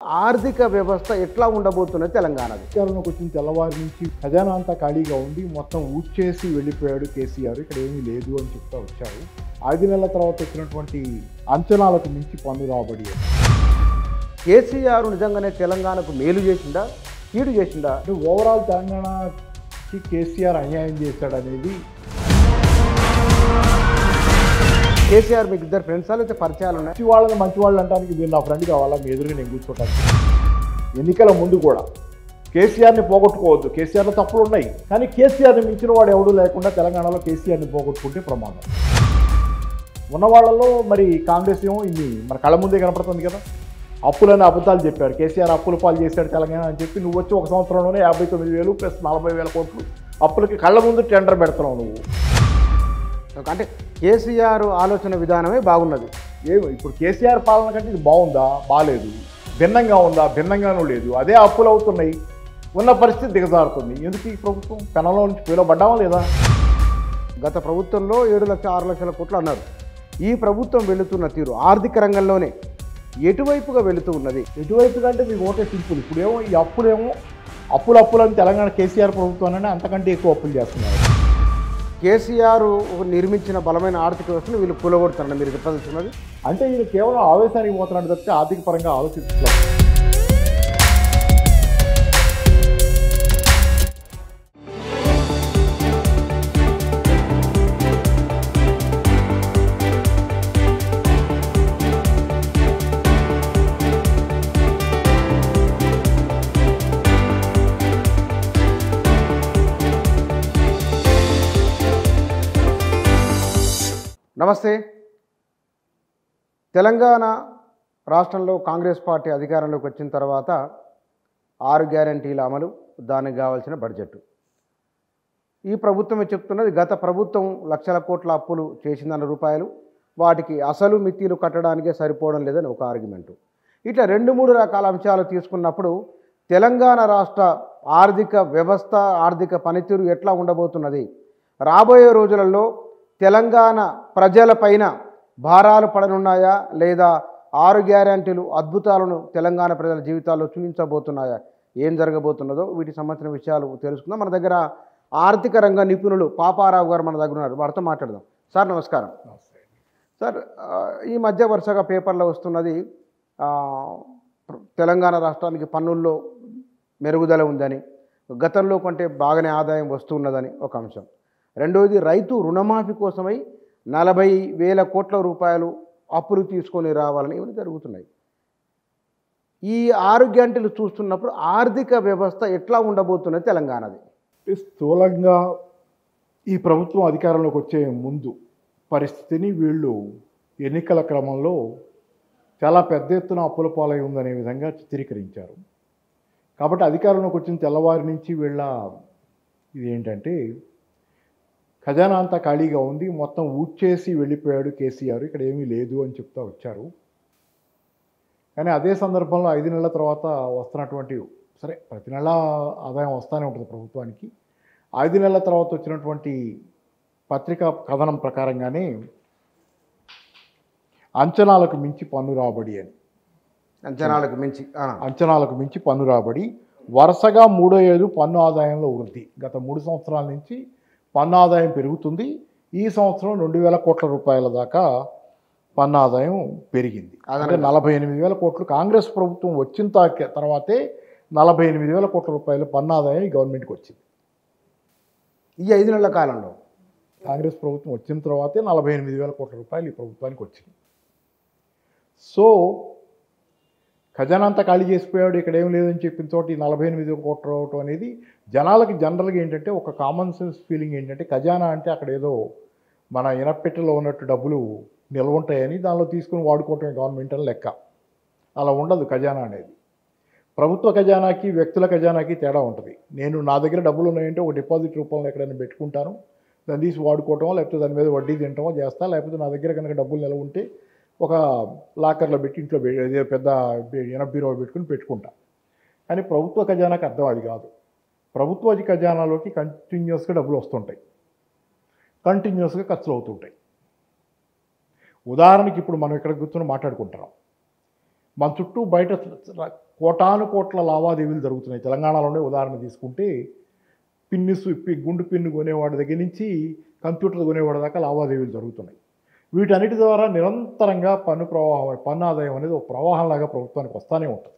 ఆర్థిక వ్యవస్థ ఎట్లా ఉండబోతున్నది తెలంగాణది అధికారంలోకి వచ్చిన తెల్లవారి నుంచి ఖజానా అంతా ఖాళీగా ఉంది మొత్తం ఊడ్చేసి వెళ్ళిపోయాడు కేసీఆర్ ఇక్కడ ఏమీ లేదు అని చెప్తా వచ్చారు ఐదు నెలల తర్వాత వచ్చినటువంటి అంచనాలకు మించి పన్ను రాబడి అని. కేసీఆర్ నిజంగానే తెలంగాణకు మేలు చేసిందా కీడు చేసిందా అంటే ఓవరాల్ తెలంగాణకి కేసీఆర్ అన్యాయం చేశాడు అనేది కేసీఆర్ మీకు ఇద్దరు ఫ్రెండ్సా లేకపోతే పరిచయాలు ఉన్నాయి మంచి వాళ్ళని మంచి వాళ్ళు అంటానికి మీరు నా ఫ్రెండ్ కావాలా మీ ఎదురుగా నేను కూర్చోటానికి ఎన్నికల ముందు కూడా కేసీఆర్ని పోగొట్టుకోవద్దు కేసీఆర్లో తప్పులు ఉన్నాయి కానీ కేసీఆర్ని మించిన వాడు ఎవడూ లేకుండా తెలంగాణలో కేసీఆర్ని పోగొట్టుకుంటే ప్రమాదం ఉన్న వాళ్ళలో మరి కాంగ్రెస్ ఏమో ఇన్ని మన కళ్ళ ముందే కనపడుతుంది కదా అప్పులని అబద్ధాలు చెప్పారు కేసీఆర్ అప్పుల పాలు చేశాడు తెలంగాణ అని చెప్పి నువ్వు వచ్చి ఒక సంవత్సరంలోనే యాభై తొమ్మిది వేలు ప్లస్ నలభై వేల కోట్లు అప్పులకి కళ్ళ ముందు టెండర్ పెడుతున్నావు నువ్వు అంటే కేసీఆర్ ఆలోచన విధానమే బాగున్నది ఏమో ఇప్పుడు కేసీఆర్ పాలన కంటే ఇది బాగుందా బాగాలేదు భిన్నంగా ఉందా భిన్నంగానూ లేదు అదే అప్పులు అవుతున్నాయి ఉన్న పరిస్థితి దిగజారుతుంది ఎందుకు ఈ ప్రభుత్వం పెనంలో నుంచి పిలువబడ్డామా లేదా గత ప్రభుత్వంలో ఏడు లక్షల ఆరు లక్షల కోట్లు అన్నారు ఈ ప్రభుత్వం వెళుతున్న తీరు ఆర్థిక రంగంలోనే ఎటువైపుగా వెళుతూ ఉన్నది ఎటువైపు కంటే మీకు ఒకటే సింపుల్ ఇప్పుడేమో ఈ అప్పులేమో అప్పులు అప్పులు అని తెలంగాణ కేసీఆర్ ప్రభుత్వాన్ని అంతకంటే ఎక్కువ అప్పులు చేస్తున్నారు కేసీఆర్ నిర్మించిన బలమైన ఆర్థిక వ్యవస్థను వీళ్ళు కూలగొడుతున్నారు మీరు చెప్పదలుచున్నది అంటే ఈయన కేవలం ఆవేశానికి పోతున్నాడు తప్పితే ఆర్థిక పరంగా ఆలోచిస్తున్నారు నమస్తే తెలంగాణ రాష్ట్రంలో కాంగ్రెస్ పార్టీ అధికారంలోకి వచ్చిన తర్వాత ఆరు గ్యారంటీల అమలు దానికి కావాల్సిన బడ్జెట్ ఈ ప్రభుత్వమే చెప్తున్నది గత ప్రభుత్వం లక్షల కోట్ల అప్పులు చేసిందన్న రూపాయలు వాటికి అసలు మిత్తిలు కట్టడానికే సరిపోవడం లేదని ఒక ఆర్గ్యుమెంటు ఇట్లా రెండు మూడు రకాల అంశాలు తీసుకున్నప్పుడు తెలంగాణ రాష్ట్ర ఆర్థిక వ్యవస్థ ఆర్థిక పనితీరు ఎట్లా ఉండబోతున్నది రాబోయే రోజులలో తెలంగాణ ప్రజలపైన భారాలు పడనున్నాయా లేదా ఆరు గ్యారంటీలు అద్భుతాలను తెలంగాణ ప్రజల జీవితాల్లో చూపించబోతున్నాయా ఏం జరగబోతున్నదో వీటికి సంబంధించిన విషయాలు తెలుసుకుందాం మన దగ్గర ఆర్థిక రంగ నిపుణులు పాపారావు గారు మన దగ్గర ఉన్నారు వారితో మాట్లాడదాం సార్ నమస్కారం సార్ ఆ, ఈ మధ్య వరుసగా పేపర్లో వస్తున్నది ఆ, ప్ర- తెలంగాణ రాష్ట్రానికి పన్నుల్లో మెరుగుదల ఉందని గతంలో కంటే బాగానే ఆదాయం వస్తున్నదని ఒక అంశం రెండవది రైతు రుణమాఫీ కోసమై నలభై వేల కోట్ల రూపాయలు అప్పులు తీసుకొని రావాలని ఇవన్నీ జరుగుతున్నాయి ఈ ఆరు గంటలు చూస్తున్నప్పుడు ఆర్థిక వ్యవస్థ ఎట్లా ఉండబోతున్నది తెలంగాణది అంటే స్థూలంగా ఈ ప్రభుత్వం అధికారంలోకి వచ్చే ముందు పరిస్థితిని వీళ్ళు ఎన్నికల క్రమంలో చాలా పెద్ద ఎత్తున అప్పుల పాలై ఉందనే విధంగా చిత్రీకరించారు కాబట్టి అధికారంలోకి వచ్చిన తెల్లవారి నుంచి వీళ్ళ ఇది ఏంటంటే ఖజానా అంతా ఖాళీగా ఉంది మొత్తం ఊడ్చేసి వెళ్ళిపోయాడు కేసీఆర్ ఇక్కడ ఏమీ లేదు అని చెప్తా వచ్చారు కానీ అదే సందర్భంలో ఐదు నెలల తర్వాత వస్తున్నటువంటి సరే ప్రతి నెల ఆదాయం వస్తూనే ఉంటుంది ప్రభుత్వానికి ఐదు నెలల తర్వాత వచ్చినటువంటి పత్రికా కథనం ప్రకారంగానే అంచనాలకు మించి పన్ను రాబడి అని అంచనాలకు మించి ఆ. అంచనాలకు మించి పన్ను రాబడి వరుసగా మూడో ఏడు పన్ను ఆదాయంలో వృద్ధి గత మూడు సంవత్సరాల నుంచి పన్ను ఆదాయం పెరుగుతుంది ఈ సంవత్సరం రెండు వేల కోట్ల రూపాయల దాకా పన్ను ఆదాయం పెరిగింది అంటే నలభై ఎనిమిది వేల కోట్లు కాంగ్రెస్ ప్రభుత్వం వచ్చిన తా- తర్వాతే నలభై ఎనిమిది వేల కోట్ల రూపాయల పన్ను ఆదాయం ఈ గవర్నమెంట్కి వచ్చింది ఈ ఐదు నెలల కాలంలో కాంగ్రెస్ ప్రభుత్వం వచ్చిన తర్వాతే నలభై ఎనిమిది వేల కోట్ల రూపాయలు ఈ ప్రభుత్వానికి వచ్చింది సో ఖజానా అంతా ఖాళీ చేసిపోయాడు ఇక్కడ ఏం లేదని చెప్పిన చోట ఈ నలభై ఎనిమిది కోట్ల రావటం అనేది జనాలకి జనరల్గా ఏంటంటే ఒక కామన్ సెన్స్ ఫీలింగ్ ఏంటంటే ఖజానా అంటే అక్కడ ఏదో మన ఇనపెట్టెలో ఉన్నట్టు డబ్బులు నిల్వ ఉంటాయని దానిలో తీసుకుని వాడుకోవటమే గవర్నమెంట్ అని లెక్క అలా ఉండదు ఖజానా అనేది ప్రభుత్వ ఖజానాకి వ్యక్తుల ఖజానాకి తేడా ఉంటుంది నేను నా దగ్గర డబ్బులు ఉన్నాయంటే ఒక డిపాజిట్ రూపంలో ఎక్కడైనా పెట్టుకుంటాను దాన్ని తీసి వాడుకోవటమో లేకపోతే దాని మీద వడ్డీ తినటమో చేస్తా లేకపోతే నా దగ్గర కనుక డబ్బులు నిలవ ఉంటే ఒక లాకర్లో పెట్టి ఇంట్లో పె- అదే పెద్ద ఎనభై బీరో పెట్టుకుని పెట్టుకుంటా కానీ ప్రభుత్వ ఖజానాకి అర్థం అది కాదు ప్రభుత్వ ఖజానాలోకి కంటిన్యూస్గా డబ్బులు వస్తుంటాయి కంటిన్యూస్గా ఖర్చులు అవుతుంటాయి ఉదాహరణకి ఇప్పుడు మనం ఇక్కడ కూర్చొని మాట్లాడుకుంటున్నాం మన చుట్టూ బయట కోటాను కోట్ల లావాదేవీలు జరుగుతున్నాయి తెలంగాణలోనే ఉదాహరణ తీసుకుంటే పిన్ని సు- పి- గుండు పిన్ను కొనేవాడి దగ్గర నుంచి కంప్యూటర్ కొనేవాడి దాకా లావాదేవీలు జరుగుతున్నాయి వీటన్నిటి ద్వారా నిరంతరంగా పన్ను ప్రవాహం పన్ను ఆదాయం అనేది ఒక ప్రవాహంలాగా ప్రభుత్వానికి వస్తూనే ఉంటుంది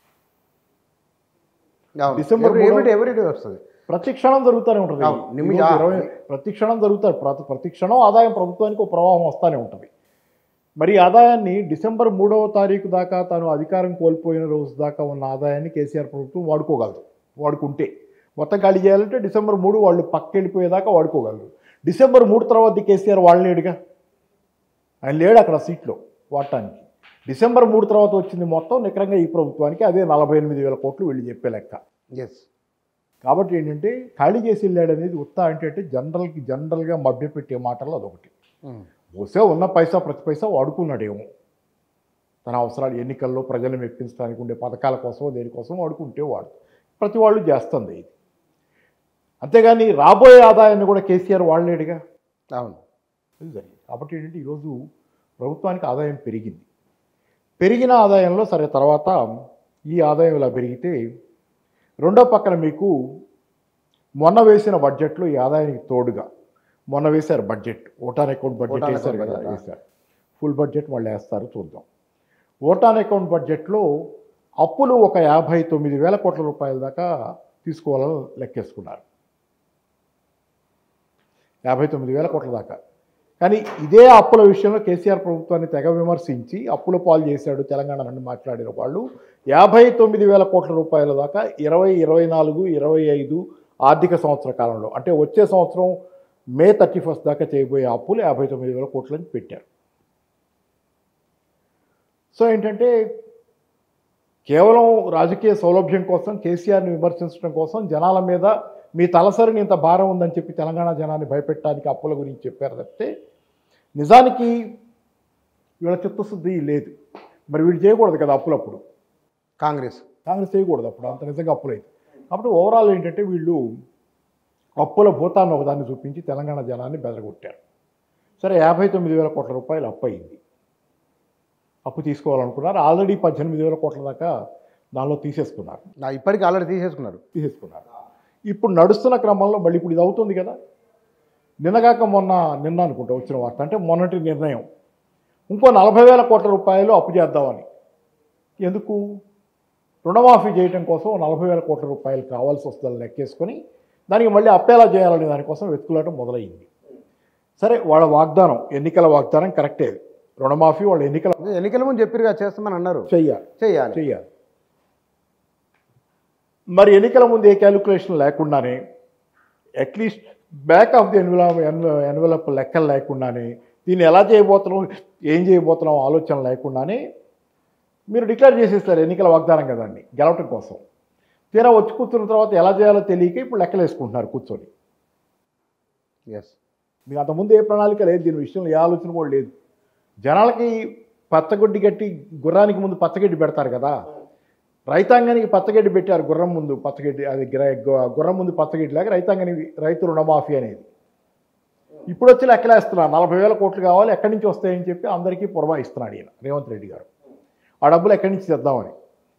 అవును. డిసెంబర్ every- మూడవ- every- every day వస్తుంది ప్రతి క్షణం జరుగుతూనే ఉంటుంది అవును, నిమిష- ఈరోజు ఇరవై ప్రతి క్షణం జరుగుతారు ప్రతి ప్రతి క్షణం ఆదాయం ప్రభుత్వానికి ఒక ప్రవాహం వస్తూనే ఉంటుంది మరి ఈ ఆదాయాన్ని డిసెంబర్ మూడవ తారీఖు దాకా తాను అధికారం కోల్పోయిన రోజు దాకా ఉన్న ఆదాయాన్ని కేసీఆర్ ప్రభుత్వం వాడుకోగలదు వాడుకుంటే మొత్తం ఖాళీ చేయాలంటే డిసెంబర్ మూడు వాళ్ళు పక్కెళ్ళిపోయేదాకా వాడుకోగలరు డిసెంబర్ మూడు తర్వాత కేసీఆర్ వాళ్ళు లేడుగా ఆయన లేడు అక్కడ సీట్లో వాడటానికి డిసెంబర్ మూడు తర్వాత వచ్చింది మొత్తం నికరంగా ఈ ప్రభుత్వానికి అదే నలభై ఎనిమిది వేల కోట్లు వెళ్ళి చెప్పే లెక్క ఎస్ కాబట్టి ఏంటంటే ఖాళీ చేసి వెళ్ళాడు అనేది ఉత్తా అంటే అంటే జనరల్కి జనరల్గా మభ్యపెట్టే మాటలు అదొకటి బహుశా ఉన్న పైసా ప్రతి పైసా వాడుకున్నాడేమో తన అవసరాలు ఎన్నికల్లో ప్రజలను మెప్పించడానికి ఉండే పథకాల కోసం దేనికోసం వాడుకుంటే వాడు ప్రతి వాళ్ళు చేస్తుంది ఇది అంతేగాని రాబోయే ఆదాయాన్ని కూడా కేసీఆర్ వాడలేడుగా అవును ఇది జరిగింది కాబట్టి ఏంటంటే ఈరోజు ప్రభుత్వానికి ఆదాయం పెరిగింది పెరిగిన ఆదాయంలో సరే తర్వాత ఈ ఆదాయం ఇలా పెరిగితే రెండో పక్కన మీకు మొన్న వేసిన బడ్జెట్లో ఈ ఆదాయానికి తోడుగా మొన్న వేశారు budget vote on account budget vote on వేశారు అకౌంట్ కదా బడ్జెట్, ఆ. వేశారు ఫుల్ బడ్జెట్ వాళ్ళు వేస్తారు చూద్దాం ఓటాన్ అకౌంట్ బడ్జెట్లో అప్పులు ఒక యాభై తొమ్మిది వేల కోట్ల రూపాయల దాకా తీసుకోవాలని లెక్కేసుకున్నారు యాభై తొమ్మిది వేల కోట్ల దాకా కానీ ఇదే అప్పుల విషయంలో కేసీఆర్ ప్రభుత్వాన్ని తెగ విమర్శించి అప్పుల పాలు చేశాడు తెలంగాణ నుండి మాట్లాడిన వాళ్ళు యాభై తొమ్మిది వేల కోట్ల రూపాయల దాకా ఇరవై ఇరవై నాలుగు ఇరవై ఐదు ఆర్థిక సంవత్సర కాలంలో అంటే వచ్చే సంవత్సరం మే థర్టీ ఫస్ట్ దాకా చేయబోయే అప్పులు యాభై తొమ్మిది వేల కోట్లని పెట్టారు సో ఏంటంటే కేవలం రాజకీయ సౌలభ్యం కోసం కేసీఆర్ని విమర్శించడం కోసం జనాల మీద మీ తలసరిని ఇంత భారం ఉందని చెప్పి తెలంగాణ జనాన్ని భయపెట్టడానికి అప్పుల గురించి చెప్పారు తప్పితే నిజానికి వీళ్ళ చిత్తశుద్ధి లేదు మరి వీళ్ళు చేయకూడదు కదా అప్పులప్పుడు కాంగ్రెస్ కాంగ్రెస్ చేయకూడదు అప్పుడు అంత నిజంగా అప్పులైతే కాబట్టి ఓవరాల్ ఏంటంటే వీళ్ళు అప్పుల భూతాన్ని ఒకదాన్ని చూపించి తెలంగాణ జనాన్ని బెదరగొట్టారు సరే యాభై తొమ్మిది వేల కోట్ల రూపాయలు అప్పు అయింది అప్పు తీసుకోవాలనుకున్నారు ఆల్రెడీ పద్దెనిమిది వేల కోట్ల దాకా దానిలో తీసేసుకున్నారు నా ఇప్పటికి ఆల్రెడీ తీసేసుకున్నారు తీసేసుకున్నారు ఇప్పుడు నడుస్తున్న క్రమంలో మళ్ళీ ఇప్పుడు ఇది అవుతుంది కదా నిన్నగాక మొన్న నిన్న అనుకుంటా వచ్చిన వార్త అంటే మొన్నటి నిర్ణయం ఇంకో నలభై వేల కోట్ల రూపాయలు అప్పు చేద్దామని ఎందుకు రుణమాఫీ చేయడం కోసం నలభై వేల కోట్ల రూపాయలు కావాల్సి వస్తుందని లెక్కేసుకొని దానికి మళ్ళీ అప్పేలా చేయాలనే దానికోసం వెతుకులాటం మొదలైంది సరే వాళ్ళ వాగ్దానం ఎన్నికల వాగ్దానం కరెక్టే రుణమాఫీ వాళ్ళ ఎన్నికల ఎన్నికల ముందు చెప్పిరుగా చేస్తామని అన్నారు చెయ్యాలి చెయ్యాలి చెయ్యాలి మరి ఎన్నికల ముందు ఏ క్యాలిక్యులేషన్ లేకుండానే at least back of the envelope envelope లెక్కలు లేకుండానే దీన్ని ఎలా చేయబోతున్నాం ఏం చేయబోతున్నాం ఆలోచన లేకుండానే మీరు డిక్లేర్ చేసేస్తారు ఎన్నికల వాగ్దానం కదండి గెలవటం కోసం తీరా వచ్చి కూర్చున్న తర్వాత ఎలా చేయాలో తెలియక ఇప్పుడు లెక్కలు వేసుకుంటున్నారు కూర్చొని ఎస్ మీకు అంతకుముందు ఏ ప్రణాళిక లేదు దీని విషయంలో ఏ ఆలోచన కూడా లేదు జనాలకి పచ్చగొడ్డి కట్టి గుర్రానికి ముందు పచ్చగడ్డి పెడతారు కదా రైతాంగానికి పచ్చగడ్డి పెట్టారు గుర్రం ముందు పచ్చగడ్డి అది గ్ర- గు- గుర్రం ముందు పచ్చగడ్డి లాగా రైతాంగానికి రైతు రుణమాఫీ అనేది ఇప్పుడు వచ్చి లెక్కలేస్తున్నారు నలభై వేల కోట్లు కావాలి ఎక్కడి నుంచి వస్తాయని చెప్పి అందరికీ పురమాయిస్తున్నాడు ఈయన రేవంత్ రెడ్డి గారు ఆ డబ్బులు ఎక్కడి నుంచి తెద్దామని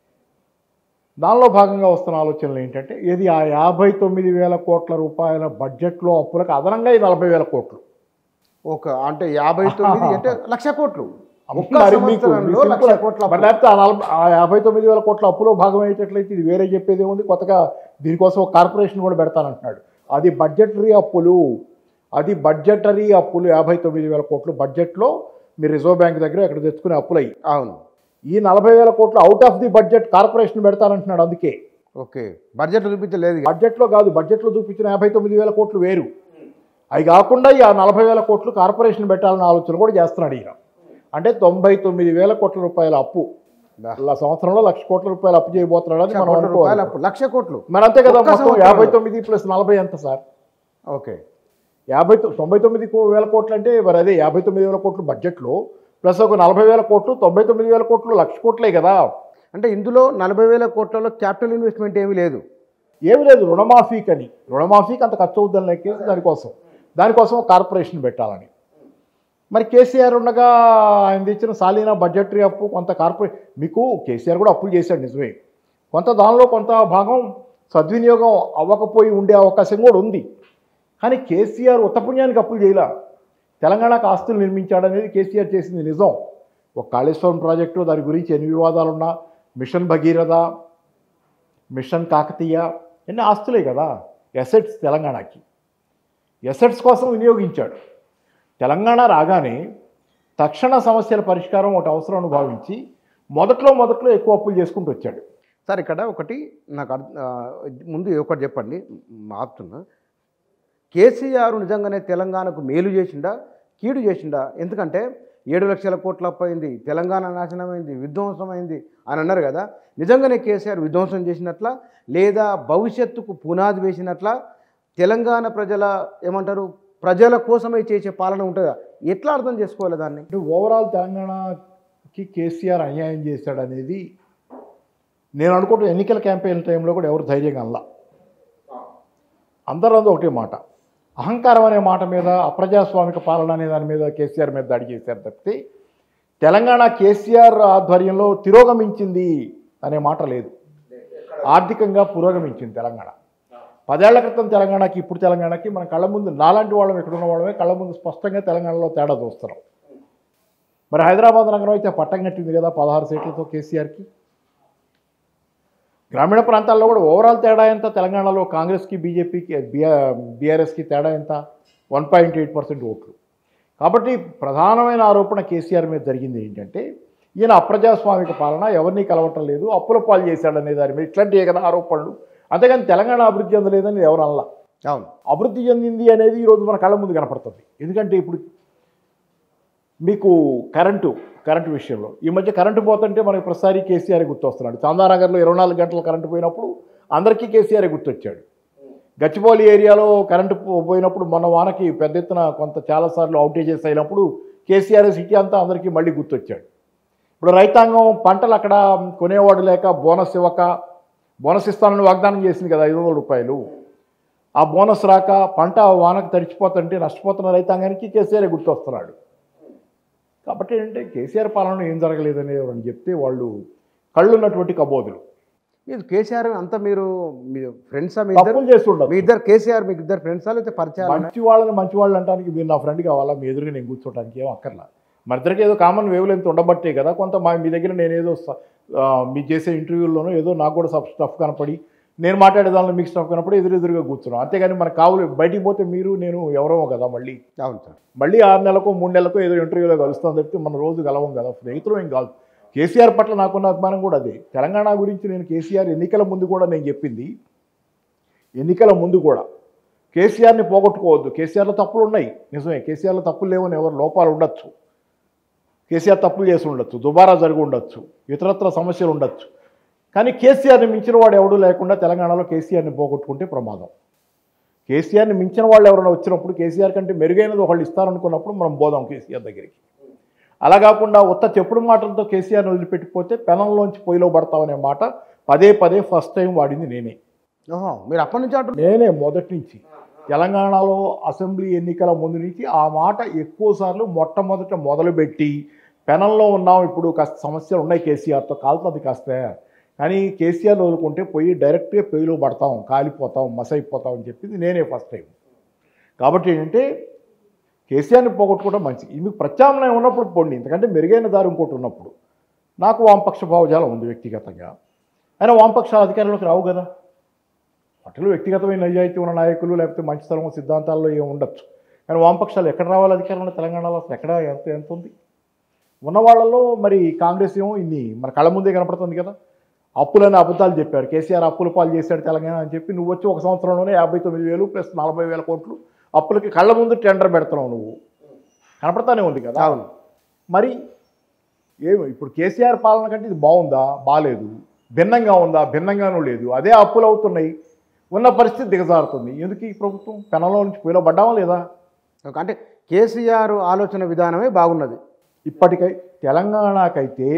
దానిలో భాగంగా వస్తున్న ఆలోచనలు ఏంటంటే ఇది ఆ యాభై తొమ్మిది వేల కోట్ల రూపాయల బడ్జెట్లో అప్పులకు అదనంగా ఈ నలభై వేల కోట్లు ఒక అంటే యాభై తొమ్మిది అంటే లక్ష కోట్లు ఒక్క మరి మీకు సంవత్సరంలో మీ లక్ష సింపుల్ కోట్ల మరి లేకపోతే ఆ నలభై ఆ యాభై తొమ్మిది వేల కోట్ల అప్పులో భాగం అయ్యేటట్లయితే ఇది వేరే చెప్పేది ఏముంది కొత్తగా దీనికోసం ఒక కార్పొరేషన్ కూడా పెడతానంటున్నాడు అది బడ్జెటరీ అప్పులు అది బడ్జెటరీ అప్పులు యాభై తొమ్మిది వేల కోట్లు బడ్జెట్లో మీరు రిజర్వ్ బ్యాంక్ దగ్గర ఎక్కడ తెచ్చుకునే అప్పులు అయ్యి అవును ఈ నలభై వేల కోట్లు out of the budget corporation పెడతానంటున్నాడు అందుకే ఓకే బడ్జెట్ చూపించలేదు ఇక. బడ్జెట్లో కాదు బడ్జెట్లో చూపించిన యాభై తొమ్మిది వేల కోట్లు వేరు అవి కాకుండా ఈ ఆ నలభై వేల కోట్లు కార్పొరేషన్ పెట్టాలన్న ఆలోచన కూడా చేస్తున్నాడు ఈయన అంటే తొంభై తొమ్మిది వేల కోట్ల రూపాయల అప్పు దా. ఇలా సంవత్సరంలో లక్ష కోట్ల రూపాయల అప్పు చేయబోతున్నాడు అని లక్ష మనం కోట్ల రూపాయలు అనుకోవాలి అప్పు లక్ష కోట్లు మరి అంతే కదా ఒక్క మొత్తం సంవత్సరంలో. యాభై తొమ్మిది ప్లస్ నలభై ఎంత సార్ ఓకే యాభై తొ- తొంభై తొమ్మిది కో- వేల కోట్లు అంటే మరి అదే యాభై తొమ్మిది వేల కోట్లు బడ్జెట్లో ప్లస్ ఒక నలభై వేల కోట్లు తొంభై తొమ్మిది వేల కోట్లు లక్ష కోట్లే కదా అంటే ఇందులో నలభై వేల కోట్లలో క్యాపిటల్ ఇన్వెస్ట్మెంట్ ఏమీ లేదు ఏమి లేదు రుణమాఫీకి అని రుణమాఫీకి అంత ఖర్చు అవుద్దని లెక్కేసి దానికోసం దానికోసం ఒక కార్పొరేషన్ పెట్టాలని మరి కేసీఆర్ ఉండగా ఆయన తెచ్చిన సాలీనా బడ్జెటరీ అప్పు కొంత కార్పొరేట్ మీకు కేసీఆర్ కూడా అప్పులు చేశాడు నిజమే కొంత దానిలో కొంత భాగం సద్వినియోగం అవ్వకపోయి ఉండే అవకాశం కూడా ఉంది కానీ కేసీఆర్ ఉత్తపుణ్యానికి అప్పులు చేయలా తెలంగాణకు ఆస్తులు నిర్మించాడనేది కేసీఆర్ చేసింది నిజం ఒక కాళేశ్వరం ప్రాజెక్టు దాని గురించి ఎన్ని వివాదాలున్నా మిషన్ భగీరథ మిషన్ కాకతీయ ఎన్ని ఆస్తులే కదా ఎసెట్స్ తెలంగాణకి ఎసెట్స్ కోసం వినియోగించాడు తెలంగాణ రాగానే తక్షణ సమస్యల పరిష్కారం ఒకటి అవసరం అని భావించి మొదట్లో మొదట్లో ఎక్కువ అప్పులు చేసుకుంటూ వచ్చాడు సార్ ఇక్కడ ఒకటి నాకు అర్థ- ఆ, ముందు ఒకటి చెప్పండి ఆపుతున్నా కేసీఆర్ నిజంగానే తెలంగాణకు మేలు చేసిండా కీడు చేసిండా ఎందుకంటే ఏడు లక్షల కోట్ల అప్పు అయింది తెలంగాణ నాశనమైంది విధ్వంసమైంది అని అన్నారు కదా నిజంగానే కేసీఆర్ విధ్వంసం చేసినట్ల లేదా భవిష్యత్తుకు పునాది వేసినట్ల తెలంగాణ ప్రజల ఏమంటారు ప్రజల కోసమే చేసే పాలన ఉంటుందా ఎట్లా అర్థం చేసుకోవాలి దాన్ని అంటే ఓవరాల్ తెలంగాణకి కేసీఆర్ అన్యాయం చేశాడనేది నేను అనుకుంటున్న ఎన్నికల క్యాంపెయిన్ టైంలో కూడా ఎవరు ధైర్యంగా అనలా అందరూ అంతా ఒకటే మాట అహంకారం అనే మాట మీద అప్రజాస్వామిక పాలన అనే దాని మీద కేసీఆర్ మీద దాడి చేశారు తప్పితే తెలంగాణ కేసీఆర్ ఆధ్వర్యంలో తిరోగమించింది అనే మాట లేదు ఆర్థికంగా పురోగమించింది తెలంగాణ పదేళ్ల క్రితం తెలంగాణకి ఇప్పుడు తెలంగాణకి మన కళ్ళ ముందు నాలాంటి వాళ్ళం ఇక్కడ ఉన్న వాళ్ళమే కళ్ళ ముందు స్పష్టంగా తెలంగాణలో తేడా చూస్తున్నాం మరి హైదరాబాద్ నగరం అయితే పట్టం కట్టింది కదా పదహారు సీట్లతో కేసీఆర్కి గ్రామీణ ప్రాంతాల్లో కూడా ఓవరాల్ తేడా ఎంత తెలంగాణలో కాంగ్రెస్కి బీజేపీకి బీఆర్ఎస్కి తేడా ఎంత వన్ పాయింట్ ఎయిట్ పర్సెంట్ ఓట్లు కాబట్టి ప్రధానమైన ఆరోపణ కేసీఆర్ మీద జరిగింది ఏంటంటే ఈయన అప్రజాస్వామిక పాలన ఎవరిని కలవటం లేదు అప్పుల పాలు చేశాడనే దాని మీద ఇట్లాంటివే కదా ఆరోపణలు అంతేగాని తెలంగాణ అభివృద్ధి చెందలేదని ఎవరు అనలా అవును అభివృద్ధి చెందింది అనేది ఈరోజు మన కళ్ళ ముందు కనపడుతుంది ఎందుకంటే ఇప్పుడు మీకు కరెంటు కరెంటు విషయంలో ఈ మధ్య కరెంటు పోతుంటే మనకి ప్రతిసారి కేసీఆర్ గుర్తొస్తున్నాడు చాందానగర్లో ఇరవై నాలుగు గంటలు కరెంటు పోయినప్పుడు అందరికీ కేసీఆర్ గుర్తొచ్చాడు గచ్చిబౌలి ఏరియాలో కరెంటు పో- పోయినప్పుడు మొన్న వానకి పెద్ద ఎత్తున కొంత చాలాసార్లు అవుటేజెస్ అయినప్పుడు కేసీఆర్ సిటీ అంతా అందరికీ మళ్ళీ గుర్తొచ్చాడు ఇప్పుడు రైతాంగం పంటలు అక్కడ కొనేవాడు లేక బోనస్ ఇవ్వక బోనస్ ఇస్తానని వాగ్దానం చేసింది కదా ఐదు వందల రూపాయలు ఆ బోనస్ రాక పంట వానకు తడిచిపోతుంటే నష్టపోతున్న రైతాంగానికి కేసీఆర్ గుర్తొస్తున్నాడు కాబట్టి ఏంటంటే కేసీఆర్ పాలనలో ఏం జరగలేదని ఎవరని చెప్తే వాళ్ళు కళ్ళున్నటువంటి కబోదులు మీరు కేసీఆర్ అంతా మీరు మీ ఫ్రెండ్సా మీ ఇద్దరు తప్పులు చేస్తుండదు మీ ఇద్దరు కేసీఆర్ మీకు ఇద్దరు ఫ్రెండ్సా లేకపోతే పరిచయాలు మంచి వాళ్ళని మంచి వాళ్ళు అంటానికి మీరు నా ఫ్రెండ్ కావాలా మీ ఎదురుగా నేను కూర్చోడానికి ఏం అక్కర్లా మన ఇద్దరికి ఏదో కామన్ వేవ్ లెంత్ ఉండబట్టే కదా కొంత మా మీ దగ్గర నేను ఏదో స- ఆ, మీరు చేసే ఇంటర్వ్యూల్లోనో ఏదో నాకు కూడా సబ్ స్టఫ్ కనపడి నేను మాట్లాడే దానిలో మీకు స్టఫ్ కనపడి ఎదురెదురుగా కూర్చున్నాం అంతేగాని మనకు కావులు బయటికి పోతే మీరు నేను ఎవరో కదా మళ్ళీ అవును సార్ మళ్ళీ ఆరు నెలలకు మూడు నెలలకు ఏదో ఇంటర్వ్యూలో కలుస్తాం తప్పితే మన రోజు కలవం కదా స్నేహితులు ఏం కాదు కేసీఆర్ పట్ల నాకున్న అభిమానం కూడా అదే తెలంగాణ గురించి నేను కేసీఆర్ ఎన్నికల ముందు కూడా నేను చెప్పింది ఎన్నికల ముందు కూడా కేసీఆర్ని పోగొట్టుకోవద్దు కేసీఆర్లో తప్పులు ఉన్నాయి నిజమే కేసీఆర్లో తప్పులు లేవని ఎవరు లోపాలు ఉండొచ్చు కేసీఆర్ తప్పులు చేసి ఉండొచ్చు దుబారా జరిగి ఉండొచ్చు ఇతరత్ర సమస్యలు ఉండొచ్చు కానీ కేసీఆర్ని మించిన వాడు ఎవడూ లేకుండా తెలంగాణలో కేసీఆర్ని పోగొట్టుకుంటే ప్రమాదం కేసీఆర్ని మించిన వాళ్ళు ఎవరైనా వచ్చినప్పుడు కేసీఆర్ కంటే మెరుగైనది ఒకళ్ళు ఇస్తారనుకున్నప్పుడు మనం పోదాం కేసీఆర్ దగ్గరికి అలా కాకుండా ఉత్త చెప్పుడు మాటలతో కేసీఆర్ని వదిలిపెట్టిపోతే పెనంలోంచి పొయ్యిలో పడతామనే మాట పదే పదే ఫస్ట్ టైం వాడింది నేనే ఓహో మీరు అప్పటి నుంచి అంటున్నారు నేనే మొదటి నుంచి తెలంగాణలో అసెంబ్లీ ఎన్నికల ముందు నుంచి ఆ మాట ఎక్కువ సార్లు మొట్టమొదట మొదలుపెట్టి పెనంలో ఉన్నాం ఇప్పుడు కాస్త సమస్యలు ఉన్నాయి కేసీఆర్తో కాలుతుంది కాస్త కానీ కేసీఆర్ వదులుకుంటే పోయి డైరెక్ట్గా పొయ్యిలో పడతాం కాలిపోతాం మసైపోతాం అని చెప్పింది నేనే ఫస్ట్ టైం కాబట్టి ఏంటంటే కేసీఆర్ని పోగొట్టుకోవడం మంచిది ఇది మీకు ప్రత్యామ్నాయం ఉన్నప్పుడు పోండి ఎందుకంటే మెరుగైన దారి ఇంకోటి ఉన్నప్పుడు నాకు వామపక్ష భావజాలం ఉంది వ్యక్తిగతంగా అయినా వామపక్షాల అధికారంలోకి రావు కదా వాటిలో వ్యక్తిగతమైన నిజాయితీ ఉన్న నాయకులు లేకపోతే మంచితనం సిద్ధాంతాల్లో ఏమి ఉండొచ్చు కానీ వామపక్షాలు ఎక్కడ రావాలి అధికారంలో తెలంగాణలో అసలు ఎక్కడ ఎంత ఎంత ఉంది ఉన్న వాళ్ళలో మరి కాంగ్రెస్ ఏమో ఇన్ని మన కళ్ళ ముందే కనపడుతుంది కదా అప్పులని అబద్ధాలు చెప్పారు కేసీఆర్ అప్పుల పాలు చేశాడు తెలంగాణ అని చెప్పి నువ్వు వచ్చి ఒక సంవత్సరంలోనే యాభై తొమ్మిది వేలు ప్లస్ నలభై వేల కోట్లు అప్పులకి కళ్ళ ముందు టెండర్ పెడుతున్నావు నువ్వు కనపడతానే ఉంది కదా అవును మరి ఏమి ఇప్పుడు కేసీఆర్ పాలన కంటే ఇది బాగుందా బాలేదు భిన్నంగా ఉందా భిన్నంగానూ లేదు అదే అప్పులు అవుతున్నాయి ఉన్న పరిస్థితి దిగజారుతుంది ఎందుకు ఈ ప్రభుత్వం పెనంలో నుంచి పోయిలో పడ్డామా లేదా ఓకే, అంటే కేసీఆర్ ఆలోచన విధానమే బాగున్నది ఇప్పటికై తెలంగాణకైతే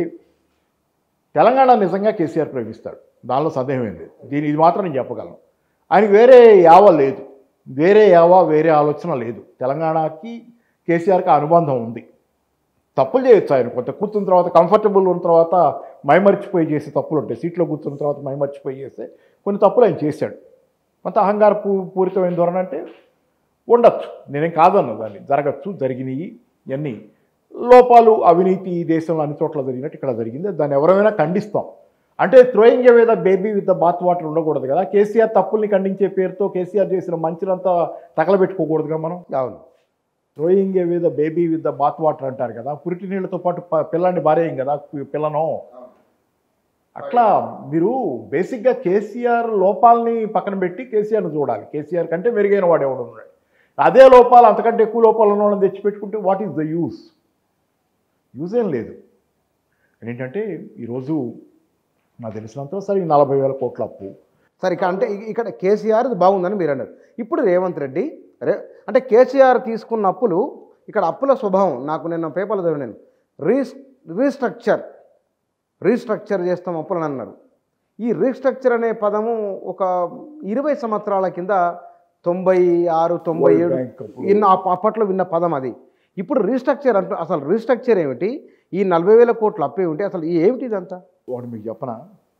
తెలంగాణ నిజంగా కేసీఆర్ ప్రేమిస్తాడు దానిలో సందేహం ఏం లేదు దీని ఇది మాత్రం నేను చెప్పగలను ఆయనకి వేరే యావ లేదు వేరే యావ వేరే ఆలోచన లేదు తెలంగాణకి కేసీఆర్కి అనుబంధం ఉంది తప్పులు చేయొచ్చు ఆయన కొంత కూర్చున్న తర్వాత కంఫర్టబుల్ ఉన్న తర్వాత మైమర్చిపోయి చేసే తప్పులు ఉంటాయి సీట్లో కూర్చున్న తర్వాత మైమర్చిపోయి చేస్తే కొన్ని తప్పులు ఆయన చేశాడు కొంత అహంకార పూ పూరితమైన ధోరణి అంటే ఉండొచ్చు నేనేం కాదన్నా దాన్ని జరగచ్చు జరిగినాయి ఇవన్నీ లోపాలు అవినీతి ఈ దేశంలో అన్ని చోట్ల జరిగినట్టు ఇక్కడ జరిగింది దాన్ని ఎవరైనా ఖండిస్తాం అంటే throwing away the baby with the bath water ఉండకూడదు కదా కేసీఆర్ తప్పుల్ని ఖండించే పేరుతో కేసీఆర్ చేసిన మంచినంతా తగలబెట్టుకోకూడదుగా మనం అవును throwing away the baby with the bath water అంటారు కదా పురిటి నీళ్ళతో పాటు ప- పిల్లాన్ని భార్యం కదా పి- పిల్లను అట్లా మీరు బేసిక్గా కేసీఆర్ లోపాలని పక్కన పెట్టి కేసీఆర్ని చూడాలి కేసీఆర్ కంటే మెరుగైన వాడు ఎవడు ఉన్నాడు అదే లోపాలు అంతకంటే ఎక్కువ లోపాలు ఉన్న వాళ్ళని తెచ్చిపెట్టుకుంటే what is the use use ఏం లేదు ఏంటంటే ఈరోజు నాకు తెలిసినంత సరే ఈ నలభై వేల కోట్ల అప్పు సరే ఇక అంటే ఇ- ఇక్కడ కేసీఆర్ ఇది బాగుందని మీరు అన్నారు ఇప్పుడు రేవంత్ రెడ్డి రే అంటే కేసీఆర్ తీసుకున్న అప్పులు ఇక్కడ అప్పుల స్వభావం నాకు నిన్న పేపర్లో చదివాను రీస్ రీస్ట్రక్చర్ రీస్ట్రక్చర్ చేస్తాం అప్పులని అన్నారు ఈ రీస్ట్రక్చర్ అనే పదము ఒక ఇరవై సంవత్సరాల కింద తొంభై ఆరు తొంభై World ఏడు Bank అప్పుడు. ఇన్న అప్ప- అప్పట్లో విన్న పదం అది ఇప్పుడు రీస్ట్రక్చర్ అంటే అసలు రీస్ట్రక్చర్ ఏమిటి ఈ నలభై వేల కోట్ల అప్పు ఏమిటి అసలు ఈ ఏమిటి ఇదంతా ఒకటి మీకు చెప్పనా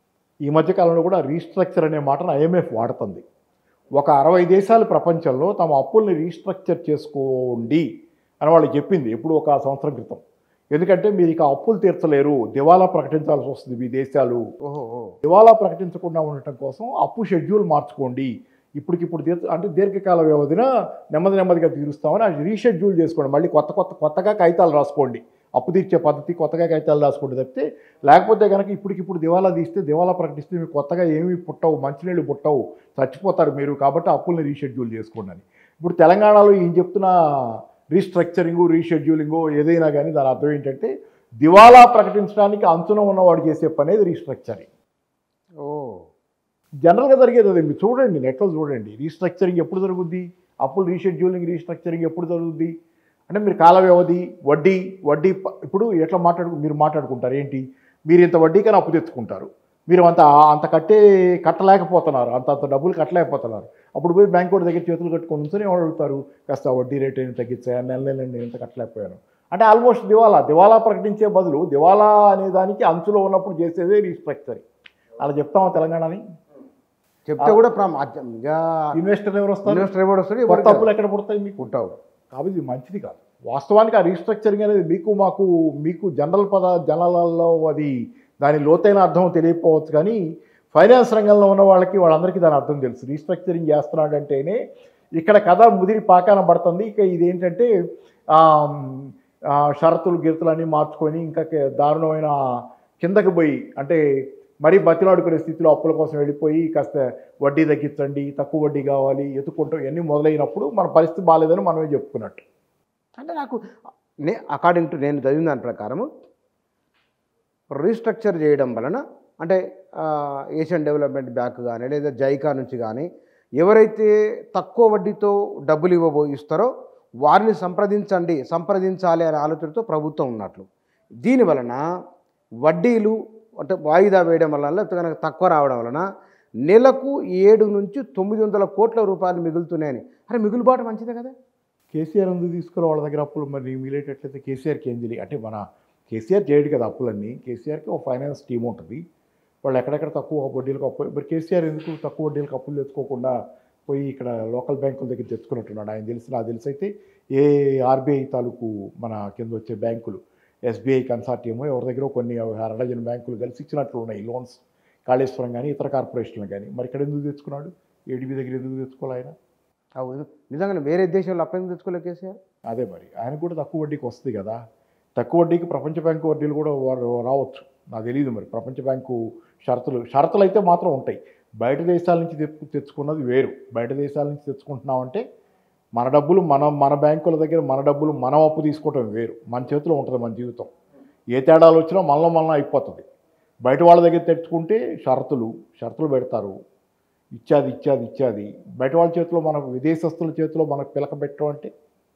ఈ మధ్య కాలంలో కూడా రీస్ట్రక్చర్ అనే మాటను ఐఎంఎఫ్ వాడుతుంది ఒక అరవై దేశాలు ప్రపంచంలో తమ అప్పుల్ని రీస్ట్రక్చర్ చేసుకోండి అని వాళ్ళు చెప్పింది ఎప్పుడు ఒక సంవత్సరం క్రితం ఎందుకంటే మీరు ఇక అప్పులు తీర్చలేరు దివాలా ప్రకటించాల్సి వస్తుంది మీ దేశాలు ఓహో ఓ. దివాలా ప్రకటించకుండా ఉండటం కోసం అప్పు షెడ్యూల్ మార్చుకోండి ఇప్పటికిప్పుడు తీర్చ అంటే దీర్ఘకాల వ్యవధిన నెమ్మది నెమ్మదిగా తీరుస్తామని అది రీషెడ్యూల్ చేసుకోండి మళ్ళీ కొత్త కొత్త కొత్తగా కాగితాలు రాసుకోండి అప్పు తీర్చే పద్ధతి కొత్తగా కాగితాలు రాసుకోండి తప్పితే లేకపోతే కనుక ఇప్పటికిప్పుడు దివాలా తీస్తే దివాలా ప్రకటిస్తే మీకు కొత్తగా ఏమీ పుట్టవు మంచినీళ్ళు పుట్టవు చచ్చిపోతారు మీరు కాబట్టి అప్పుల్ని రీషెడ్యూల్ చేసుకోండి అని ఇప్పుడు తెలంగాణలో ఈయన చెప్తున్న రీస్ట్రక్చరింగు రీషెడ్యూలింగు ఏదైనా కానీ దాని అర్థం ఏంటంటే దివాలా ప్రకటించడానికి అంచున ఉన్నవాడు చేసే పని అనేది రీస్ట్రక్చరింగ్ ఓ జనరల్గా జరిగేది అదే మీరు చూడండి నెట్లో చూడండి రీస్ట్రక్చరింగ్ ఎప్పుడు జరుగుద్ది అప్పులు రీషెడ్యూలింగ్ రీస్ట్రక్చరింగ్ ఎప్పుడు జరుగుద్ది అంటే మీరు కాల వ్యవధి వడ్డీ వడ్డీ ప- ఇప్పుడు ఎట్లా మాట్లాడు మీరు మాట్లాడుకుంటారు ఏంటి మీరు ఇంత వడ్డీకైనా అప్పు తెచ్చుకుంటారు మీరు అంత అంత కట్టే కట్టలేకపోతున్నారు అంత అంత డబ్బులు కట్టలేకపోతున్నారు అప్పుడు పోయి బ్యాంక్ వాడి దగ్గర చేతులు కట్టుకొని ఉంచుని ఎవరు అడుగుతారు కాస్త వడ్డీ రేట్ అయినా తగ్గించాయా నెల నెల నేను ఇంత కట్టలేకపోయాను అంటే ఆల్మోస్ట్ దివాలా దివాలా ప్రకటించే బదులు దివాలా అనే దానికి అంచులో ఉన్నప్పుడు చేసేదే రీస్ట్రక్చరింగ్ అలా చెప్తామా తెలంగాణని చెప్తే కూడా ప్రా- ఇక ఇన్వెస్టర్ ఎవరు వస్తారు ఇన్వెస్టర్ ఎవరు వస్తాడు కొత్త అప్పులు ఎక్కడ పుడతాయి మీకు ఉంటావు కాబట్టి ఇది మంచిది కాదు వాస్తవానికి ఆ రీస్ట్రక్చరింగ్ అనేది మీకు మాకు మీకు జనరల్ పద జనాలలో అది దాని లోతైన అర్థం తెలియకపోవచ్చు కానీ ఫైనాన్స్ రంగంలో ఉన్న వాళ్ళకి వాళ్ళందరికీ దాని అర్థం తెలుసు రీస్ట్రక్చరింగ్ చేస్తున్నాడంటేనే ఇక్కడ కథ ముదిరి పాకాన పడుతుంది ఇక ఇదేంటంటే ఆమ్, ఆ, షరతులు గిరతులు అన్నీ మార్చుకొని ఇంకా కే- దారుణమైన కిందకి పోయి అంటే మరీ బతిలాడుకునే స్థితిలో అప్పుల కోసం వెళ్ళిపోయి కాస్త వడ్డీ తగ్గించండి తక్కువ వడ్డీ కావాలి ఎత్తుకుంటాం ఇవన్నీ మొదలైనప్పుడు మన పరిస్థితి బాగాలేదని మనమే చెప్పుకున్నట్టు అంటే నాకు నే అకార్డింగ్ టు నేను చదివిన దాని ప్రకారము రీస్ట్రక్చర్ చేయడం వలన అంటే ఆ, ఏషియన్ డెవలప్మెంట్ బ్యాంక్ కానీ లేదా జైకా నుంచి కానీ ఎవరైతే తక్కువ వడ్డీతో డబ్బులు ఇవ్వబో ఇస్తారో వారిని సంప్రదించండి సంప్రదించాలి అనే ఆలోచనతో ప్రభుత్వం ఉన్నట్లు దీని వలన వడ్డీలు అంటే వాయిదా వేయడం వలన లేకపోతే కనుక తక్కువ రావడం వలన నెలకు ఏడు నుంచి తొమ్మిది వందల కోట్ల రూపాయలు మిగులుతున్నాయని అరే మిగులుబాటు మంచిదే కదా కేసీఆర్ ఎందుకు తీసుకురా వాళ్ళ దగ్గర అప్పులు మరి మిగిలేటట్లయితే కేసీఆర్కి ఏం తెలియదు అంటే మన కేసీఆర్ చేయడు కదా అప్పులన్నీ కేసీఆర్కి ఒక ఫైనాన్స్ టీం ఉంటుంది వాళ్ళు ఎక్కడెక్కడ తక్కువ వడ్డీలకు అప్పు మరి కేసీఆర్ ఎందుకు తక్కువ వడ్డీలకు అప్పులు తెచ్చుకోకుండా పోయి ఇక్కడ లోకల్ బ్యాంకుల దగ్గర తెచ్చుకున్నట్టున్నాడు ఆయన తెలిసి నాకు తెలిసి అయితే ఏ ఆర్బీఐ తాలూకు మన కింద వచ్చే బ్యాంకులు ఎస్బీఐ కన్సార్టియమో ఎవరి దగ్గర కొన్ని అరడజన్ బ్యాంకులు కలిసి ఇచ్చినట్లు ఉన్నాయి లోన్స్ కాళేశ్వరం కానీ ఇతర కార్పొరేషన్లు కానీ మరి ఇక్కడ ఎందుకు తెచ్చుకున్నాడు ఏడిబి దగ్గర ఎందుకు తెచ్చుకోవాలి ఆయన అవును నిజంగానే వేరే దేశంలో అప్పెందుకు తెచ్చుకోలేదు కేసీఆర్ అదే మరి ఆయన కూడా తక్కువ వడ్డీకి వస్తుంది కదా తక్కువ వడ్డీకి ప్రపంచ బ్యాంకు వడ్డీలు కూడా వారు రావచ్చు నాకు తెలియదు మరి ప్రపంచ బ్యాంకు షరతులు షరతులు అయితే మాత్రం ఉంటాయి బయట దేశాల నుంచి తెచ్చు తెచ్చుకున్నది వేరు బయట దేశాల నుంచి తెచ్చుకుంటున్నామంటే మన డబ్బులు మన మన బ్యాంకుల దగ్గర మన డబ్బులు మనం అప్పు తీసుకోవటం వేరు మన చేతిలో ఉంటుంది మన జీవితం ఏ తేడాలు వచ్చినా మనలో మనలో అయిపోతుంది బయట వాళ్ళ దగ్గర తెచ్చుకుంటే షరతులు షరతులు పెడతారు ఇచ్చాది ఇచ్చాది ఇచ్చాది బయట వాళ్ళ చేతిలో మనకు విదేశస్తుల చేతిలో మనకు పిలక పెట్టడం అంటే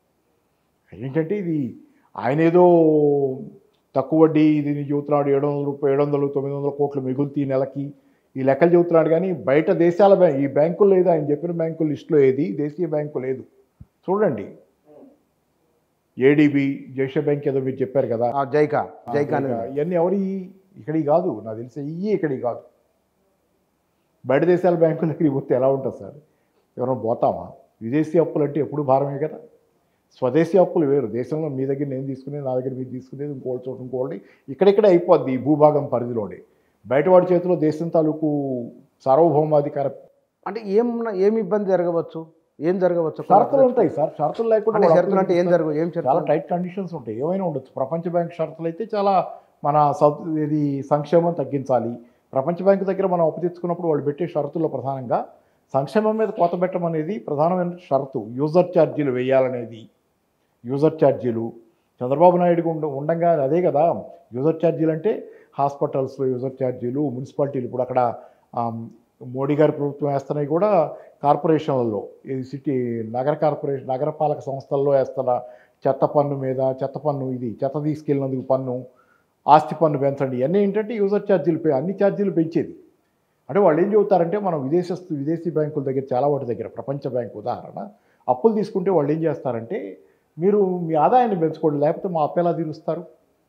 ఏంటంటే ఇది ఆయన ఏదో తక్కువ వడ్డీ ఇది నీ చెబుతున్నాడు ఏడు వందల రూపాయలు ఏడు వందలు తొమ్మిది వందల కోట్లు మిగులుతీ నెలకి ఈ లెక్కలు చెబుతున్నాడు కానీ బయట దేశాల బ్యాంక్ ఈ బ్యాంకులు లేదు ఆయన చెప్పిన బ్యాంకుల లిస్టులో ఏది దేశీయ బ్యాంకు లేదు చూడండి ఏడీబీ జైష బ్యాంక్ ఏదో మీరు చెప్పారు కదా ఆ, జైకా జైకా అనేది ఇవన్నీ ఎవరి ఇక్కడి కాదు నాకు తెలిసి ఇవి ఇక్కడి కాదు బయట దేశాల బ్యాంకుల దగ్గరికి పోతే ఎలా ఉంటుంది సార్ ఎవరైనా పోతామా విదేశీ అప్పులు అంటే ఎప్పుడు భారమే కదా స్వదేశీ అప్పులు వేరు దేశంలో మీ దగ్గర నేను తీసుకునేది నా దగ్గర మీరు తీసుకునేది ఇంకోటి చోట ఇంకోటి ఇక్కడిక్కడే అయిపోద్ది ఈ భూభాగం పరిధిలోనే బయటవాడి చేతిలో దేశం తాలూకు సార్వభౌమాధికార అంటే ఏం ఏమి ఇబ్బంది జరగవచ్చు ఏం జరగవచ్చు షరతులు ఉంటాయి సార్ షరతులు లేకుండా అంటే వాళ్ళు షరతులు అంటే ఏం అప్పులు జరగవు ఏం చాలా షరతులు టైట్ కండిషన్స్ ఉంటాయి ఏమైనా ఉండొచ్చు ప్రపంచ బ్యాంక్ షరతులు అయితే చాలా మన సబ్ ఇది సంక్షేమం తగ్గించాలి ప్రపంచ బ్యాంకు దగ్గర మనం అప్పు తెచ్చుకున్నప్పుడు వాళ్ళు పెట్టే షరతుల్లో ప్రధానంగా సంక్షేమం మీద కోత పెట్టడం అనేది ప్రధానమైన షరతు యూజర్ ఛార్జీలు వేయాలనేది యూజర్ ఛార్జీలు చంద్రబాబు నాయుడు ఉండ ఉండంగా అదే కదా యూజర్ ఛార్జీలు అంటే హాస్పిటల్స్లో యూజర్ ఛార్జీలు మున్సిపాలిటీలు ఇప్పుడు అక్కడ ఆమ్, మోడీ గారి ప్రభుత్వం వేస్తున్నాయి కూడా కార్పొరేషన్లలో ఇది సిటీ నగర కార్పొరేషన్ నగరపాలక సంస్థల్లో వేస్తున్న చెత్త పన్ను మీద చెత్త పన్ను ఇది చెత్త తీసుకెళ్ళినందుకు పన్ను ఆస్తి పన్ను పెంచండి ఇవన్నీ ఏంటంటే యూజర్ ఛార్జీలు పే అన్ని ఛార్జీలు పెంచేది అంటే వాళ్ళు ఏం చెబుతారంటే మనం విదేశస్తు విదేశీ బ్యాంకుల దగ్గర చాలా వాటి దగ్గర ప్రపంచ బ్యాంకు ఉదాహరణ అప్పులు తీసుకుంటే వాళ్ళు ఏం చేస్తారంటే మీరు మీ ఆదాయాన్ని పెంచుకోండి లేకపోతే మా అప్పు ఎలా తీరుస్తారు